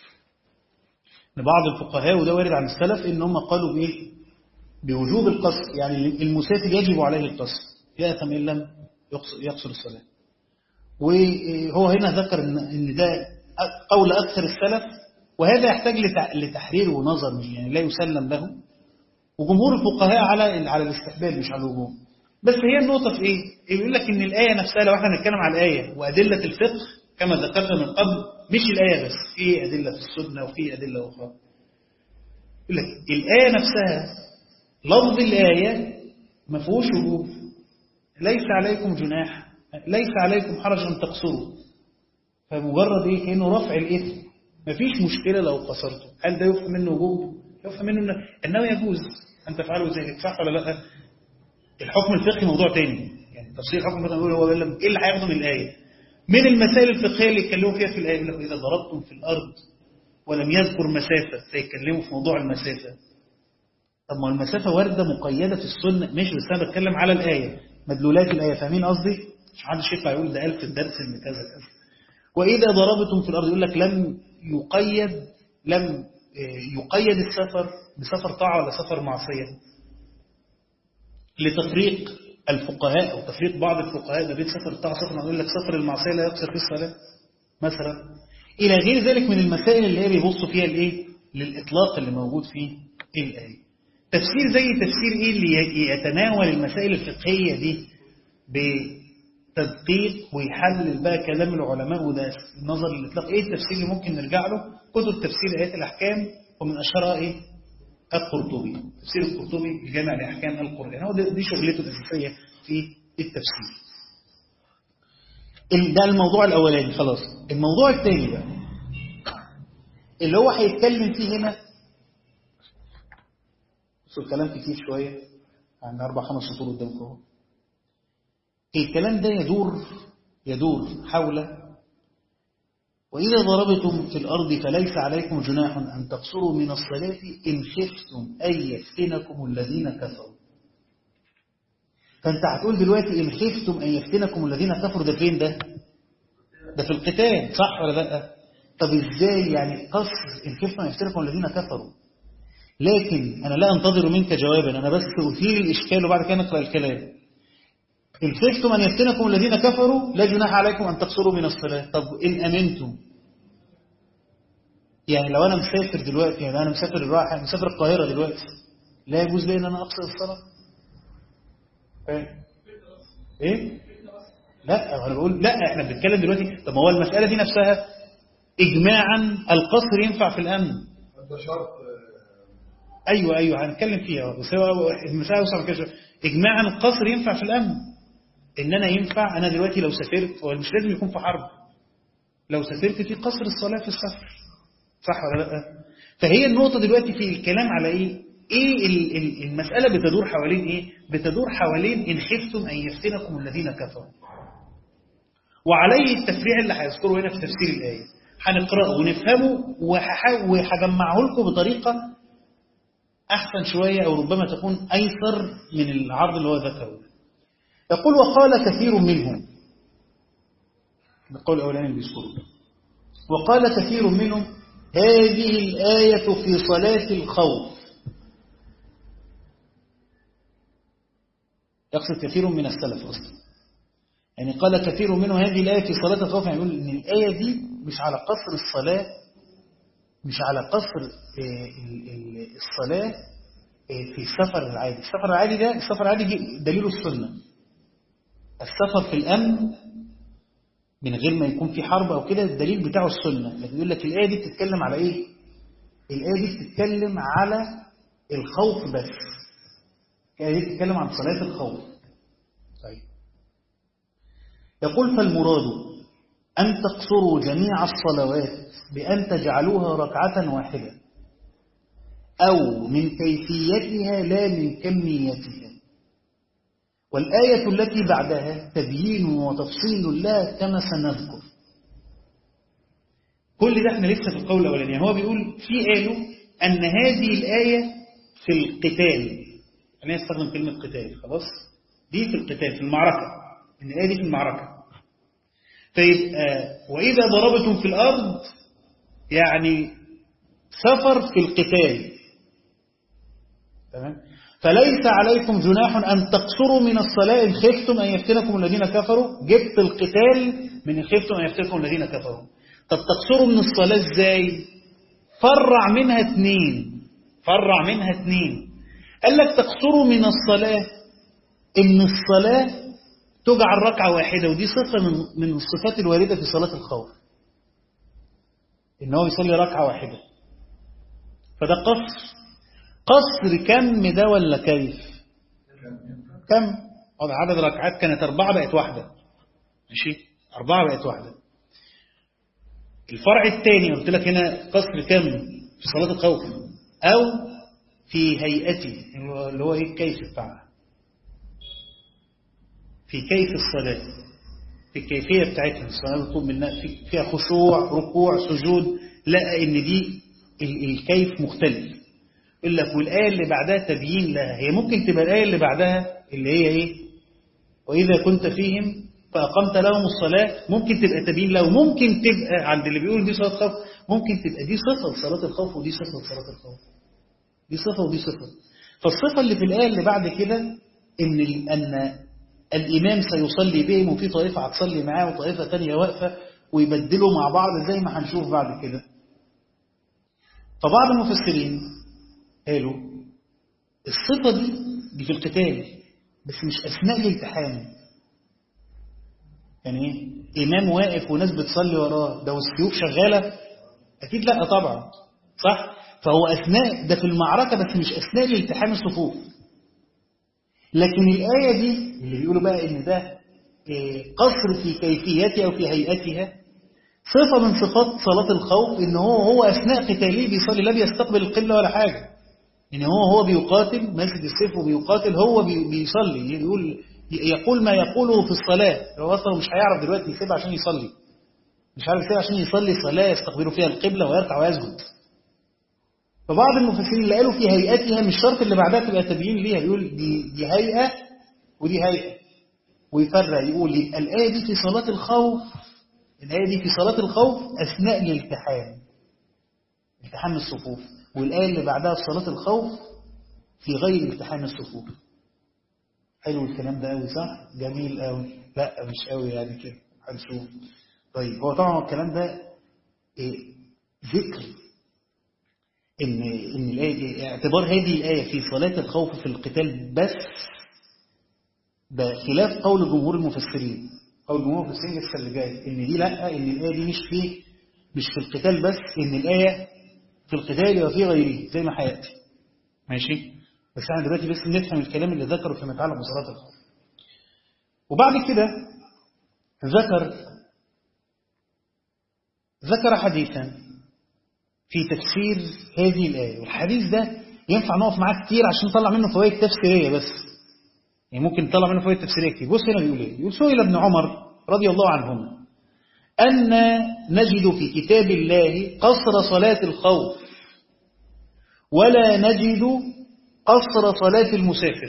S1: لبعض الفقهاء وده وارد عن السلف إن هم قالوا بإيه بوجوب القصر يعني المسافر يجب عليه القصر يأثم إن لم يقصر الصلاة وهو هنا ذكر إن ده قول أكثر السلف وهذا يحتاج لتحرير ونظر يعني لا يسلم له وجمهور الفقهاء على على الاستحباب مش على الوجوب بس هي النقطة في إيه؟ يقول لك إن الآية نفسها لو احنا بنتكلم على الآية وأدلة الفقه كما ذكرنا من قبل مش الآية بس في أدلة في السنة وفي أدلة أخرى يقول لك الآية نفسها لفظ الآية ما فيهوش وجوب ليس عليكم جناح ليس عليكم حرج أن تقصروا فمجرد إيه كأنه رفع الإثم مفيش مشكلة لو قصرته هل ده يفهم منه وجوب يفهم منه أنه يجوز أن تفعلوا ذلك صح ولا لا الحكم الفقهي موضوع تاني يعني تفسير الحكم الفقهي نقول هو ايه اللي هياخده من الآية من المسائل الفقهية اللي يتكلموا فيها في الآية يقول لك إذا ضربتم في الأرض ولم يذكر مسافة فيتكلموا في موضوع المسافة طب ما المسافة واردة مقيدة في السنة ماشي بس أنا بتكلم على الآية مدلولات الآية فاهمين قصدي مش حدش يطلع يقول ده قال في الدرس إن كذا كذا وإذا ضربتم في الأرض يقول لك لم يقيد لم يقيد السفر بسفر طاعة ولا سفر معصية لتفريق الفقهاء أو تفريق بعض الفقهاء ما بين سفر الطاعة وسفر يقول لك سفر المعصية لا يقصر في الصلاة مثلا إلى غير ذلك من المسائل اللي هي بيبصوا فيها الإيه للإطلاق اللي موجود في الآية تفسير زي تفسير إيه اللي يتناول المسائل الفقهية دي بتدقيق ويحلل بقى كلام العلماء وده النظر للإطلاق إيه التفسير اللي ممكن نرجع له كتب تفسير آيات الأحكام ومن أشهرها إيه القرطبي تفسير القرطبي الجامع لأحكام القرآن هو دي شغلته الأساسية في التفسير ده الموضوع الأولاني خلاص الموضوع الثاني بقى اللي هو هيتكلم فيه هنا بس الكلام كتير شوية عند أربع خمس سطور قدامكم اهو الكلام ده يدور يدور حول وإذا ضربتم في الأرض فليس عليكم جناح أن تقصروا من الصلاة إن خفتم أن يفتنكم الذين كفروا فأنت هتقول دلوقتي إن خفتم أن يفتنكم الذين كفروا ده فين ده ده في القتال صح ولا لا طب إزاي يعني قصر إن خفتم أن يفتنكم الذين كفروا لكن أنا لا أنتظر منك جوابا أنا بس أثير الإشكال وبعد كده نقرأ الكلام إن خفتم أن يفتنكم الذين كفروا لا جناح عليكم أن تقصروا من الصلاة طب إن أمنتم يعني لو أنا مسافر دلوقتي يعني أنا مسافر الراحة مسافر القاهرة دلوقتي لا يجوز لي أن أنا أقصر الصلاة إيه؟ إيه؟ لا أنا بقول لا إحنا بنتكلم دلوقتي طب ما هو المسألة دي نفسها إجماعا القصر ينفع في الأمن
S2: ده شرط
S1: أيوة أيوة هنتكلم فيها بس هو المسألة أوسع كده إجماعا القصر ينفع في الأمن إن أنا ينفع أنا دلوقتي لو سافرت هو مش لازم يكون في حرب لو سافرت في قصر الصلاة في السفر صح ولا لا فهي النقطة دلوقتي في الكلام على إيه إيه ال- ال- المسألة بتدور حوالين إيه بتدور حوالين إن خفتم أن يفتنكم الذين كفروا وعليه التفريع اللي هيذكره هنا في تفسير الآية هنقرأه ونفهمه وهح- وهجمعه لكم بطريقة أحسن شوية أو ربما تكون أيسر من العرض اللي هو ذكره يقول وقال كثير منهم القول الأولاني اللي بيذكره وقال كثير منهم هذه الآية في صلاة الخوف يقصد كثير من السلف أصلا يعني قال كثير منهم هذه الآية في صلاة الخوف يعني يقول إن الآية دي مش على قصر الصلاة مش على قصر آه، ال- ال- الصلاة آه، في السفر العادي السفر العادي ده السفر العادي دي دليله السنة السفر في الأمن من غير ما يكون في حرب أو كده الدليل بتاعه السنة لكن يقول لك الآية دي بتتكلم على إيه الآية دي بتتكلم على الخوف بس الآية دي بتتكلم عن صلاة الخوف طيب يقول فالمراد أن تقصروا جميع الصلوات بأن تجعلوها ركعة واحدة أو من كيفيتها لا من كميتها والآية التي بعدها تبيين وتفصيل لها كما سنذكر كل ده احنا لسه في القول الأولاني هو بيقول في قالوا أن هذه الآية في القتال خلينا نستخدم كلمة قتال خلاص دي في القتال في المعركة إن الآية دي في المعركة طيب آه وإذا ضربتم في الأرض يعني سفر في القتال تمام فليس عليكم جناح أن تقصروا من الصلاة إن خفتم أن يفتنكم الذين كفروا جبت القتال من إن خفتم أن يفتنكم الذين كفروا طب تقصروا من الصلاة إزاي فرع منها اثنين فرع منها اثنين قال لك تقصروا من الصلاة إن الصلاة تجعل ركعة واحدة ودي صفة من من الصفات الواردة في صلاة الخوف إن هو يصلي ركعة واحدة فده قصر قصر كم ده ولا كيف كم عدد ركعات كانت أربعة بقت واحدة ماشي أربعة بقت واحدة الفرع الثاني قلت لك هنا قصر كم في صلاة الخوف أو في هيئتي اللي هو إيه الكيف بتاعها في كيف الصلاة في الكيفية بتاعتها الصلاة مطلوب منها فيها خشوع ركوع سجود لا إن دي الكيف مختلف يقول لك والآية اللي بعدها تبيين لها هي ممكن تبقى الآية اللي بعدها اللي هي إيه وإذا كنت فيهم فأقمت لهم الصلاة ممكن تبقى تبيين له ممكن تبقى عند اللي بيقول دي صلاة خوف ممكن تبقى دي صفة لصلاة الخوف ودي صفة لصلاة الخوف دي صفة ودي صفة فالصفة اللي في الآية اللي بعد كده إن أن الإمام سيصلي بهم وفي طائفة هتصلي معاه وطائفة تانية واقفة ويبدلوا مع بعض زي ما هنشوف بعد كده فبعض المفسرين قالوا الصفة دي دي في القتال بس مش أثناء الالتحام يعني ايه إمام واقف وناس بتصلي وراه ده والسيوف شغالة أكيد لا طبعا صح فهو أثناء ده في المعركة بس مش أثناء الالتحام الصفوف لكن الآية دي اللي بيقولوا بقى إن ده قصر في كيفيتها أو في هيئتها صفة من صفات صلاة الخوف إن هو هو أثناء قتاله بيصلي لا بيستقبل القبلة ولا حاجة إن هو هو بيقاتل ماسك السيف وبيقاتل هو بيصلي يقول يقول ما يقوله في الصلاة هو أصلا مش هيعرف دلوقتي يسيب عشان يصلي مش عارف يسيب عشان يصلي صلاة يستقبل فيها القبلة ويركع ويسجد فبعض المفسرين اللي قالوا في هيئتها مش شرط اللي بعدها تبقى تبيين ليها يقول دي, دي هيئة ودي هيئة ويفرق يقول الآية دي في صلاة الخوف الآية دي في صلاة الخوف أثناء الالتحام التحام الصفوف والآية اللي بعدها في صلاة الخوف في غير التحام الصفوف حلو الكلام ده قوي صح جميل قوي لا مش قوي يعني كده هنشوف طيب هو طبعا الكلام ده إيه ذكر ان ان الايه اعتبار هذه الايه في صلاه الخوف في القتال بس ده خلاف قول جمهور المفسرين قول جمهور المفسرين لسه اللي جاي ان دي لا ان الايه دي مش في مش في القتال بس ان الايه في القتال وفي غيره زي ما هياتي ماشي بس احنا دلوقتي بس نفهم الكلام اللي ذكره فيما يتعلق بصلاه الخوف وبعد كده ذكر ذكر حديثا في تفسير هذه الآية والحديث ده ينفع نقف معاه كتير عشان نطلع منه فوائد تفسيرية بس يعني ممكن نطلع منه فوائد تفسيرية كتير بص هنا بيقول ايه يقول سئل ابن عمر رضي الله عنهما أن نجد في كتاب الله قصر صلاة الخوف ولا نجد قصر صلاة المسافر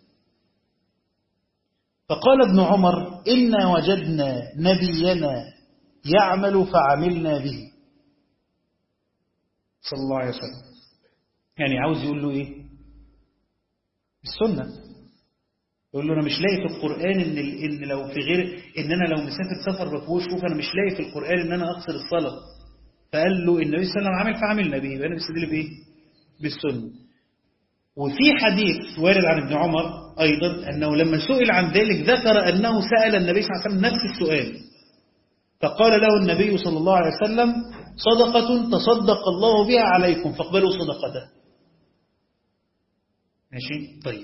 S1: فقال ابن عمر إنا وجدنا نبينا يعمل فعملنا به صلى الله عليه وسلم يعني عاوز يقول له ايه السنة يقول له انا مش لاقي في القرآن ان, إن لو في غير ان انا لو مسافر سفر ما فيهوش خوف انا مش لاقي في القرآن ان انا اقصر الصلاة فقال له النبي صلى الله عليه وسلم عمل فعملنا به يبقى انا بستدل بايه بالسنة وفي حديث وارد عن ابن عمر ايضا انه لما سئل عن ذلك ذكر انه سأل النبي صلى الله عليه وسلم نفس السؤال فقال له النبي صلى الله عليه وسلم صدقة تصدق الله بها عليكم فاقبلوا صدقته ماشي طيب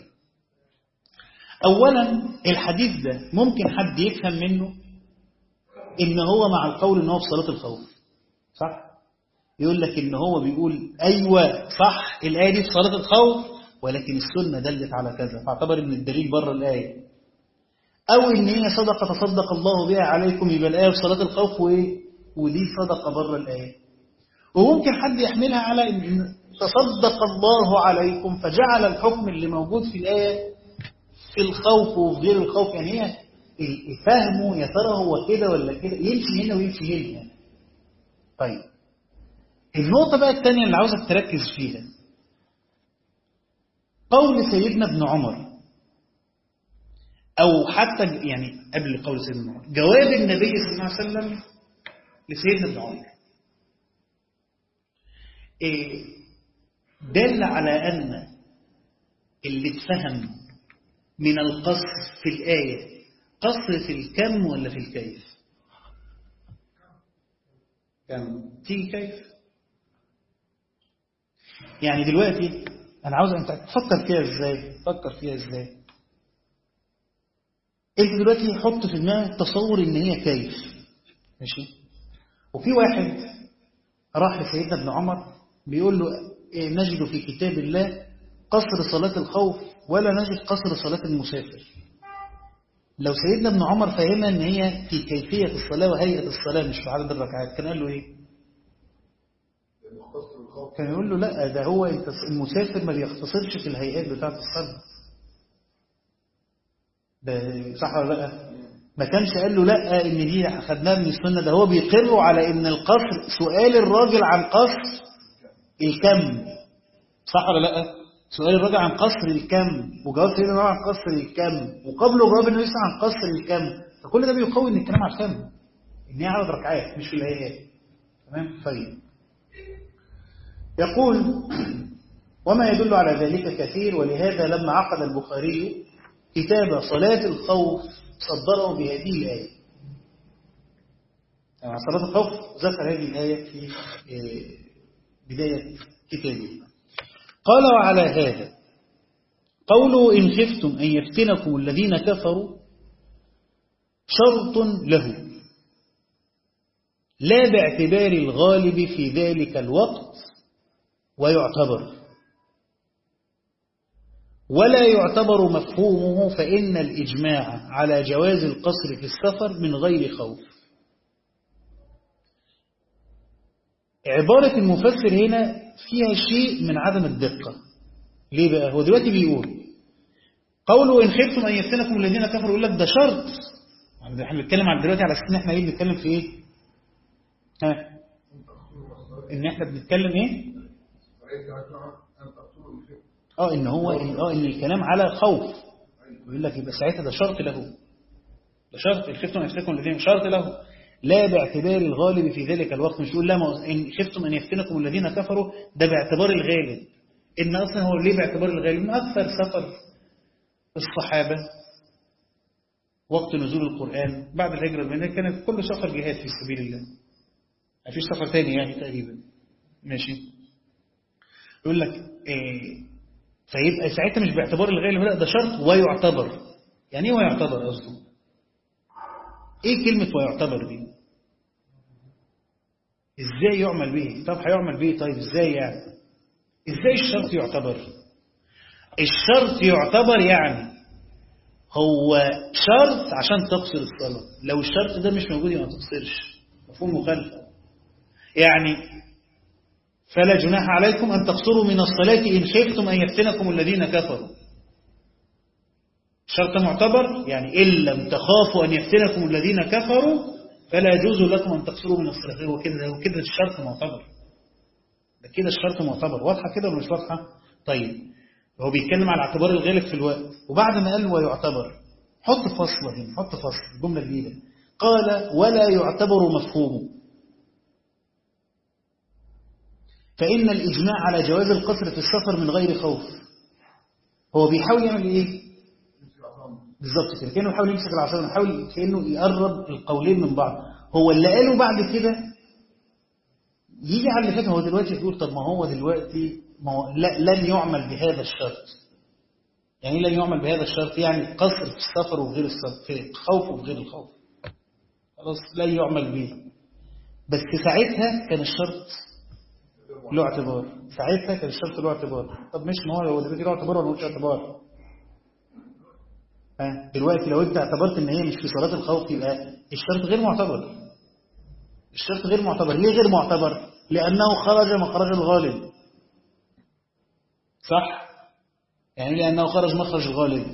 S1: أولا الحديث ده ممكن حد يفهم منه إن هو مع القول إن هو في صلاة الخوف صح؟ يقول لك إن هو بيقول أيوة صح الآية دي في صلاة الخوف ولكن السنة دلت على كذا فاعتبر إن الدليل بره الآية أو إن هي صدقة تصدق الله بها عليكم يبقى الآية في صلاة الخوف وإيه؟ ودي صدقة بره الآية وممكن حد يحملها على إن تصدق الله عليكم فجعل الحكم اللي موجود في الآية في الخوف وفي غير الخوف يعني هي فهمه يا ترى هو كده ولا كده يمشي هنا ويمشي هنا يعني. طيب النقطة بقى الثانية اللي عاوزك تركز فيها قول سيدنا ابن عمر أو حتى يعني قبل قول سيدنا ابن عمر جواب النبي صلى الله عليه وسلم لسيدنا ابن عمر إيه دل على أن اللي اتفهم من القصر في الآية قصر في الكم ولا في الكيف كم تيجي كيف يعني دلوقتي أنا عاوز أنت تفكر فيها إزاي فكر فيها إزاي أنت دلوقتي حط في دماغك تصور إن هي كيف ماشي وفي واحد راح لسيدنا ابن عمر بيقول له إيه نجد في كتاب الله قصر صلاة الخوف ولا نجد قصر صلاة المسافر لو سيدنا ابن عمر فهمها ان هي في كيفية الصلاة وهيئة الصلاة مش في عدد الركعات كان قال له ايه كان يقول له لا ده هو المسافر ما بيختصرش في الهيئات بتاعة الصلاة ده صح ولا لا ما كانش قال له لا ان دي خدناها من السنة ده هو بيقر على ان القصر سؤال الراجل عن قصر الكم صح ولا لا سؤال الراجل عن قصر الكم وجواب سيدنا عن قصر الكم وقبله جواب النبي عن قصر الكم فكل ده بيقوي ان الكلام على الكم ان هي عدد ركعات مش في الهيئات تمام طيب يقول وما يدل على ذلك كثير ولهذا لما عقد البخاري كتاب صلاة الخوف صدره بهذه الآية يعني صلاة الخوف ذكر هذه الآية في بداية كتابه قال وعلى هذا قوله إن خفتم أن يفتنكم الذين كفروا شرط له لا باعتبار الغالب في ذلك الوقت ويعتبر ولا يعتبر مفهومه فإن الإجماع على جواز القصر في السفر من غير خوف عبارة المفسر هنا فيها شيء من عدم الدقة ليه بقى هو دلوقتي بيقول قوله إن خفتم أن يفتنكم الذين كفروا يقول لك ده شرط احنا بنتكلم عن دلوقتي على أساس إن احنا ايه بنتكلم في ايه ها إن احنا بنتكلم ايه اه ان هو اه ان الكلام على خوف يقول لك يبقى ساعتها ده شرط له ده شرط ان خفتم ان يفتنكم الذين شرط له لا باعتبار الغالب في ذلك الوقت مش يقول لا ما إن خفتم أن يفتنكم الذين كفروا ده باعتبار الغالب إن أصلا هو ليه باعتبار الغالب من أكثر سفر الصحابة وقت نزول القرآن بعد الهجرة المدينة كانت كل سفر جهاد في سبيل الله ما فيش سفر تاني يعني تقريبا ماشي يقول لك إيه فيبقى ساعتها مش باعتبار الغالب لا ده شرط ويعتبر يعني ايه ويعتبر قصده ايه كلمة ويعتبر دي ازاي يعمل به طب هيعمل به طيب ازاي يعني ازاي الشرط يعتبر الشرط يعتبر يعني هو شرط عشان تقصر الصلاة لو الشرط ده مش موجود ما تقصرش مفهوم مخالفة يعني فلا جناح عليكم أن تقصروا من الصلاة إن خفتم أن يفتنكم الذين كفروا شرط معتبر يعني إن لم تخافوا أن يفتنكم الذين كفروا فلا يجوز لكم أن تقصروا من الصلاة هو كده هو كده الشرط معتبر ده كده الشرط معتبر واضحة كده ولا مش واضحة طيب هو بيتكلم على اعتبار الغالب في الوقت وبعد ما قال ويعتبر حط فصل هنا حط فصل جملة جديدة قال ولا يعتبر مفهومه فإن الإجماع على جواز القصر في السفر من غير خوف هو بيحاول يعمل إيه بالظبط كده كأنه بيحاول يمسك العصاية بيحاول كأنه يقرب القولين من بعض هو اللي قاله بعد كده يجي على اللي فات هو دلوقتي يقول طب ما هو دلوقتي ما هو لا لن يعمل بهذا الشرط يعني لن يعمل بهذا الشرط يعني قصر في السفر وفي غير السفر في الخوف وفي غير الخوف خلاص لن يعمل به بس ساعتها كان الشرط له اعتبار ساعتها كان الشرط له اعتبار طب مش ما هو هو دلوقتي له اعتبار ولا ملوش اعتبار ها دلوقتي لو انت اعتبرت ان هي مش في صلاه الخوف يبقى الشرط غير معتبر الشرط غير معتبر ليه غير معتبر لانه خرج مخرج الغالب صح يعني لأنه خرج مخرج الغالب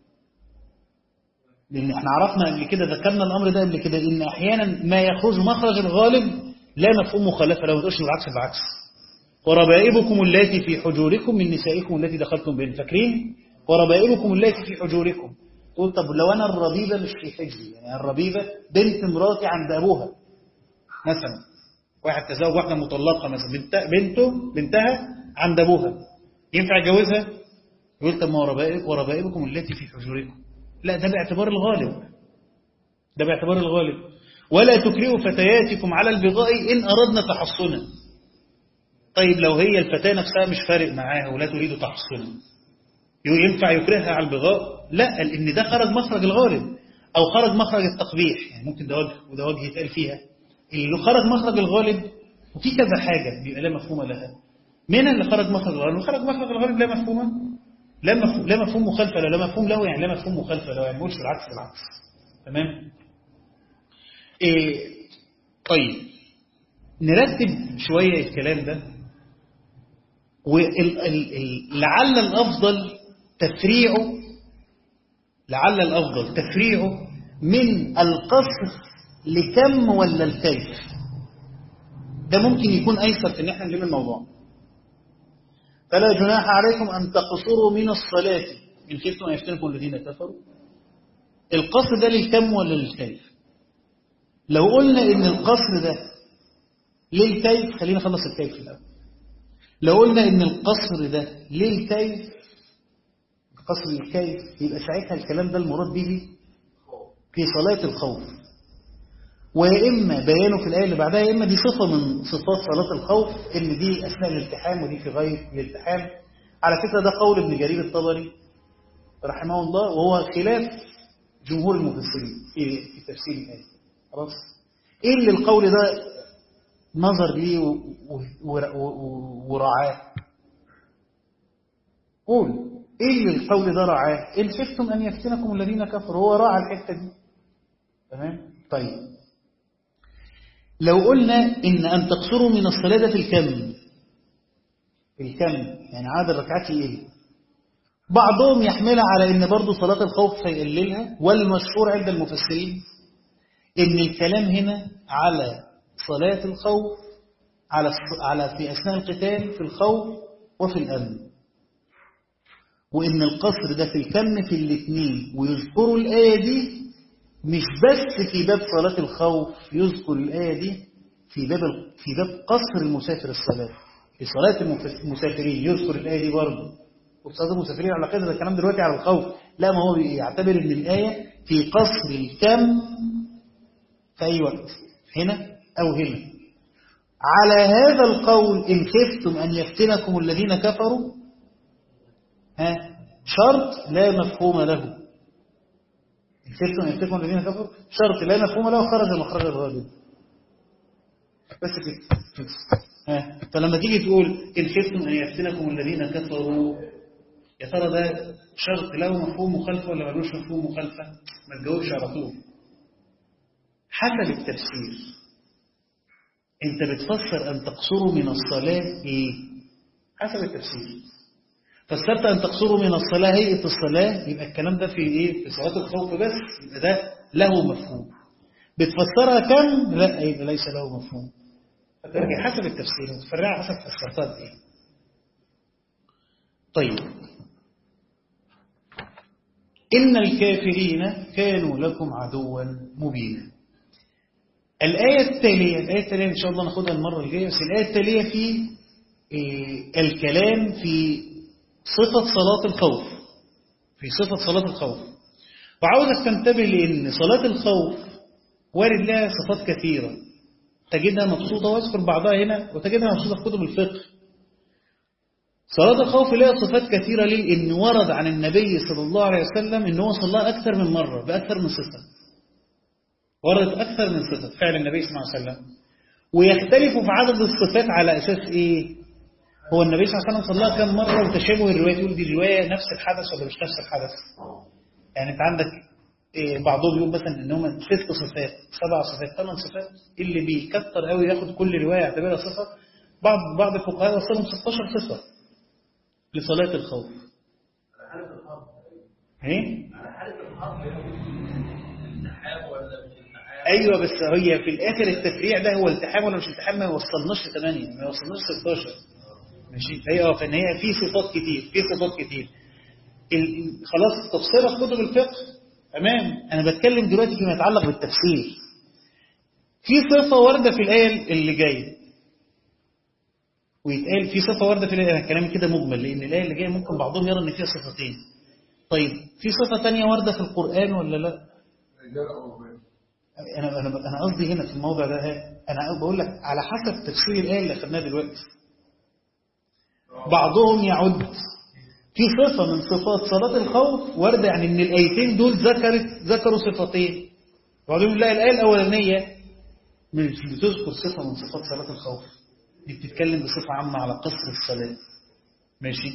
S1: لأن احنا عرفنا قبل كده ذكرنا الأمر ده قبل كده إن أحيانا ما يخرج مخرج الغالب لا مفهوم مخالفة لو ما تقولش بالعكس بالعكس وربائبكم اللاتي في حجوركم من نسائكم التي دخلتم بهن فاكرين وربائبكم اللاتي في حجوركم تقول طب لو أنا الربيبة مش في حجري يعني الربيبة بنت مراتي عند أبوها مثلا واحد تزوج واحدة مطلقة مثلا بنت بنته بنتها عند أبوها ينفع يتجوزها يقول طب ما هو ربائب وربائبكم التي في حجوركم لا ده باعتبار الغالب ده باعتبار الغالب ولا تكرهوا فتياتكم على البغاء إن أردنا تحصنا طيب لو هي الفتاة نفسها مش فارق معاها ولا تريد تحصنا ينفع يكرهها على البغاء لا لأن ده خرج مخرج الغالب أو خرج مخرج التقبيح يعني ممكن ده وجه وده وجه يتقال فيها اللي خرج مخرج الغالب وفي كذا حاجة بيبقى لا مفهوم لها منها اللي خرج مخرج الغالب وخرج مخرج الغالب لا مفهومة لا مفهوم لا مفهوم مخالفة لا, لا مفهوم له يعني لا مفهوم مخالفة له يعني مش بالعكس بالعكس تمام إيه طيب نرتب شوية الكلام ده ولعل الأفضل تفريعه لعل الأفضل تفريعه من القصر لكم ولا الكيف ده ممكن يكون أيسر في ان احنا نجيب الموضوع فلا جناح عليكم أن تقصروا من الصلاة إن خفتم أن يفتنكم الذين كفروا القصر ده للكم ولا للكيف لو قلنا إن القصر ده للكيف خلينا نخلص الكيف الأول لو قلنا إن القصر ده للكيف قصر الكيف يبقى ساعتها الكلام ده المراد به في صلاة الخوف ويا إما بيانه في الآية اللي بعدها يا إما دي صفة من صفات صلاة الخوف إن دي أثناء الالتحام ودي في غاية الالتحام على فكرة ده قول ابن جرير الطبري رحمه الله وهو خلاف جمهور المفسرين في في تفسير الآية خلاص إيه اللي القول ده نظر ليه ورعاه قول إيه اللي القول ده رعاه إن خفتم أن يفتنكم الذين كفروا هو راعى الحتة دي تمام طيب لو قلنا إن أن تقصروا من الصلاة ده في الكم في الكم يعني عدد الركعات يقل بعضهم يحملها على إن برضو صلاة الخوف هيقللها والمشهور عند المفسرين إن الكلام هنا على صلاة الخوف على على في أثناء القتال في الخوف وفي الأمن وإن القصر ده في الكم في الاثنين ويذكروا الآية دي مش بس في باب صلاة الخوف يذكر الآية دي في باب في باب قصر المسافر الصلاة في صلاة المسافرين يذكر الآية دي برضه وفي صلاة المسافرين على كده ده الكلام دلوقتي على الخوف لا ما هو يعتبر ان الآية في قصر الكم في أي وقت هنا أو هنا على هذا القول إن خفتم أن يفتنكم الذين كفروا ها شرط لا مفهوم له خفتم أن يفتنكم الذين كفروا شرط لا مفهوم له خرج مخرج الغالب بس كده ها فلما تيجي تقول إن خفتم أن يفتنكم الذين كفروا يا ترى ده شرط له مفهوم مخالفة ولا ملوش مفهوم مخالفة ما تجاوبش على طول حسب التفسير انت بتفسر أن تقصروا من الصلاة ايه حسب التفسير فسرت أن تقصروا من الصلاة هيئة الصلاة يبقى الكلام ده في ايه في صلاة الخوف بس يبقى ده له مفهوم بتفسرها كم لا يبقى ليس له مفهوم فترجع حسب التفسير وتفرعها حسب فسرتها ايه طيب إن الكافرين كانوا لكم عدوا مبينا الآية التالية الآية التالية إن شاء الله ناخدها المرة الجاية بس الآية التالية في إيه الكلام في صفة صلاة الخوف في صفة صلاة الخوف وعاوزك تنتبه لأن صلاة الخوف وارد لها صفات كثيرة تجدها مبسوطة واذكر بعضها هنا وتجدها مبسوطة في كتب الفقه صلاة الخوف لها صفات كثيرة ليه إن ورد عن النبي صلى الله عليه وسلم إن هو صلى أكثر من مرة بأكثر من صفة وردت أكثر من صفة فعل النبي صلى الله عليه وسلم ويختلفوا في عدد الصفات على أساس إيه هو النبي صلى الله عليه وسلم صلى كم مرة وتشابه الرواية تقول دي رواية نفس الحدث ولا مش نفس الحدث يعني أنت عندك إيه بعضهم يقول مثلا إن هم ست صفات سبع صفات ثمان صفات اللي بيكتر قوي ياخد كل رواية يعتبرها صفة بعض بعض الفقهاء وصلهم 16 صفة لصلاة الخوف
S3: على حالة الحرب
S1: ايه
S3: على حالة الحرب التحام ولا مش التحام
S1: ايوه بس هي في الاخر التفريع ده هو التحام ولا مش التحام ما يوصلناش ل 8 ما يوصلناش 16 ماشي فهي اه فان هي في صفات كتير في صفات كتير ال- خلاص تفسيرها في كتب الفقه تمام انا بتكلم دلوقتي فيما يتعلق بالتفسير في صفه وارده في الايه اللي جايه ويتقال في صفه وارده في الايه انا كلامي كده مجمل لان الايه اللي جايه ممكن بعضهم يرى ان فيها صفتين طيب في صفه ثانيه وارده في القران ولا لا
S2: رجال أو رجال
S1: انا انا انا قصدي هنا في الموضع ده انا بقول لك على حسب تفسير الايه اللي اخذناها دلوقتي بعضهم يعد في صفه من صفات صلاه الخوف وارده يعني ان الايتين دول ذكرت ذكروا صفتين بعضهم يقول لا الايه الاولانيه مش بتذكر صفه من صفات صلاه الخوف دي بتتكلم بصفه عامه على قصر الصلاه ماشي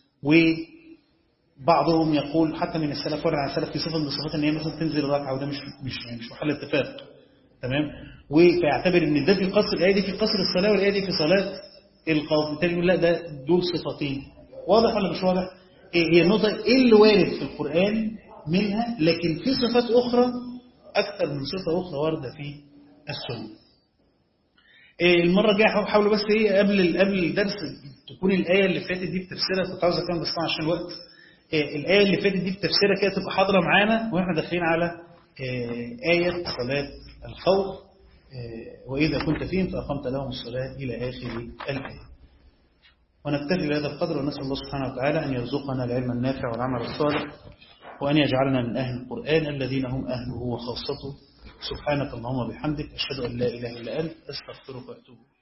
S1: وبعضهم يقول حتى من السلف ولا عن السلف في صفه من صفات ان هي مثلا تنزل ركعه وده مش مش مش محل اتفاق تمام وفيعتبر ان ده في قصر الايه دي في قصر الصلاه والايه دي في صلاه الخوف بالتالي يقول لا ده دول صفتين واضح ولا مش واضح إيه هي النقطه ايه اللي وارد في القران منها لكن في صفات اخرى اكثر من صفه اخرى وارده في السنه إيه المره الجايه حاول- حاولوا بس ايه قبل قبل الدرس تكون الايه اللي فاتت دي بتفسيرها كنت عاوز اكمل بس طبعا عشان الوقت إيه الايه اللي فاتت دي بتفسيرها كده تبقى حاضره معانا واحنا داخلين على إيه ايه صلاه الخوف إيه واذا كنت فيهم فاقمت لهم الصلاه الى اخر الايه ونكتفي بهذا القدر ونسال الله سبحانه وتعالى ان يرزقنا العلم النافع والعمل الصالح وأن يجعلنا من أهل القرآن الذين هم أهله وخاصته سبحانك اللهم وبحمدك أشهد أن لا إله إلا أنت أستغفرك وأتوب إليك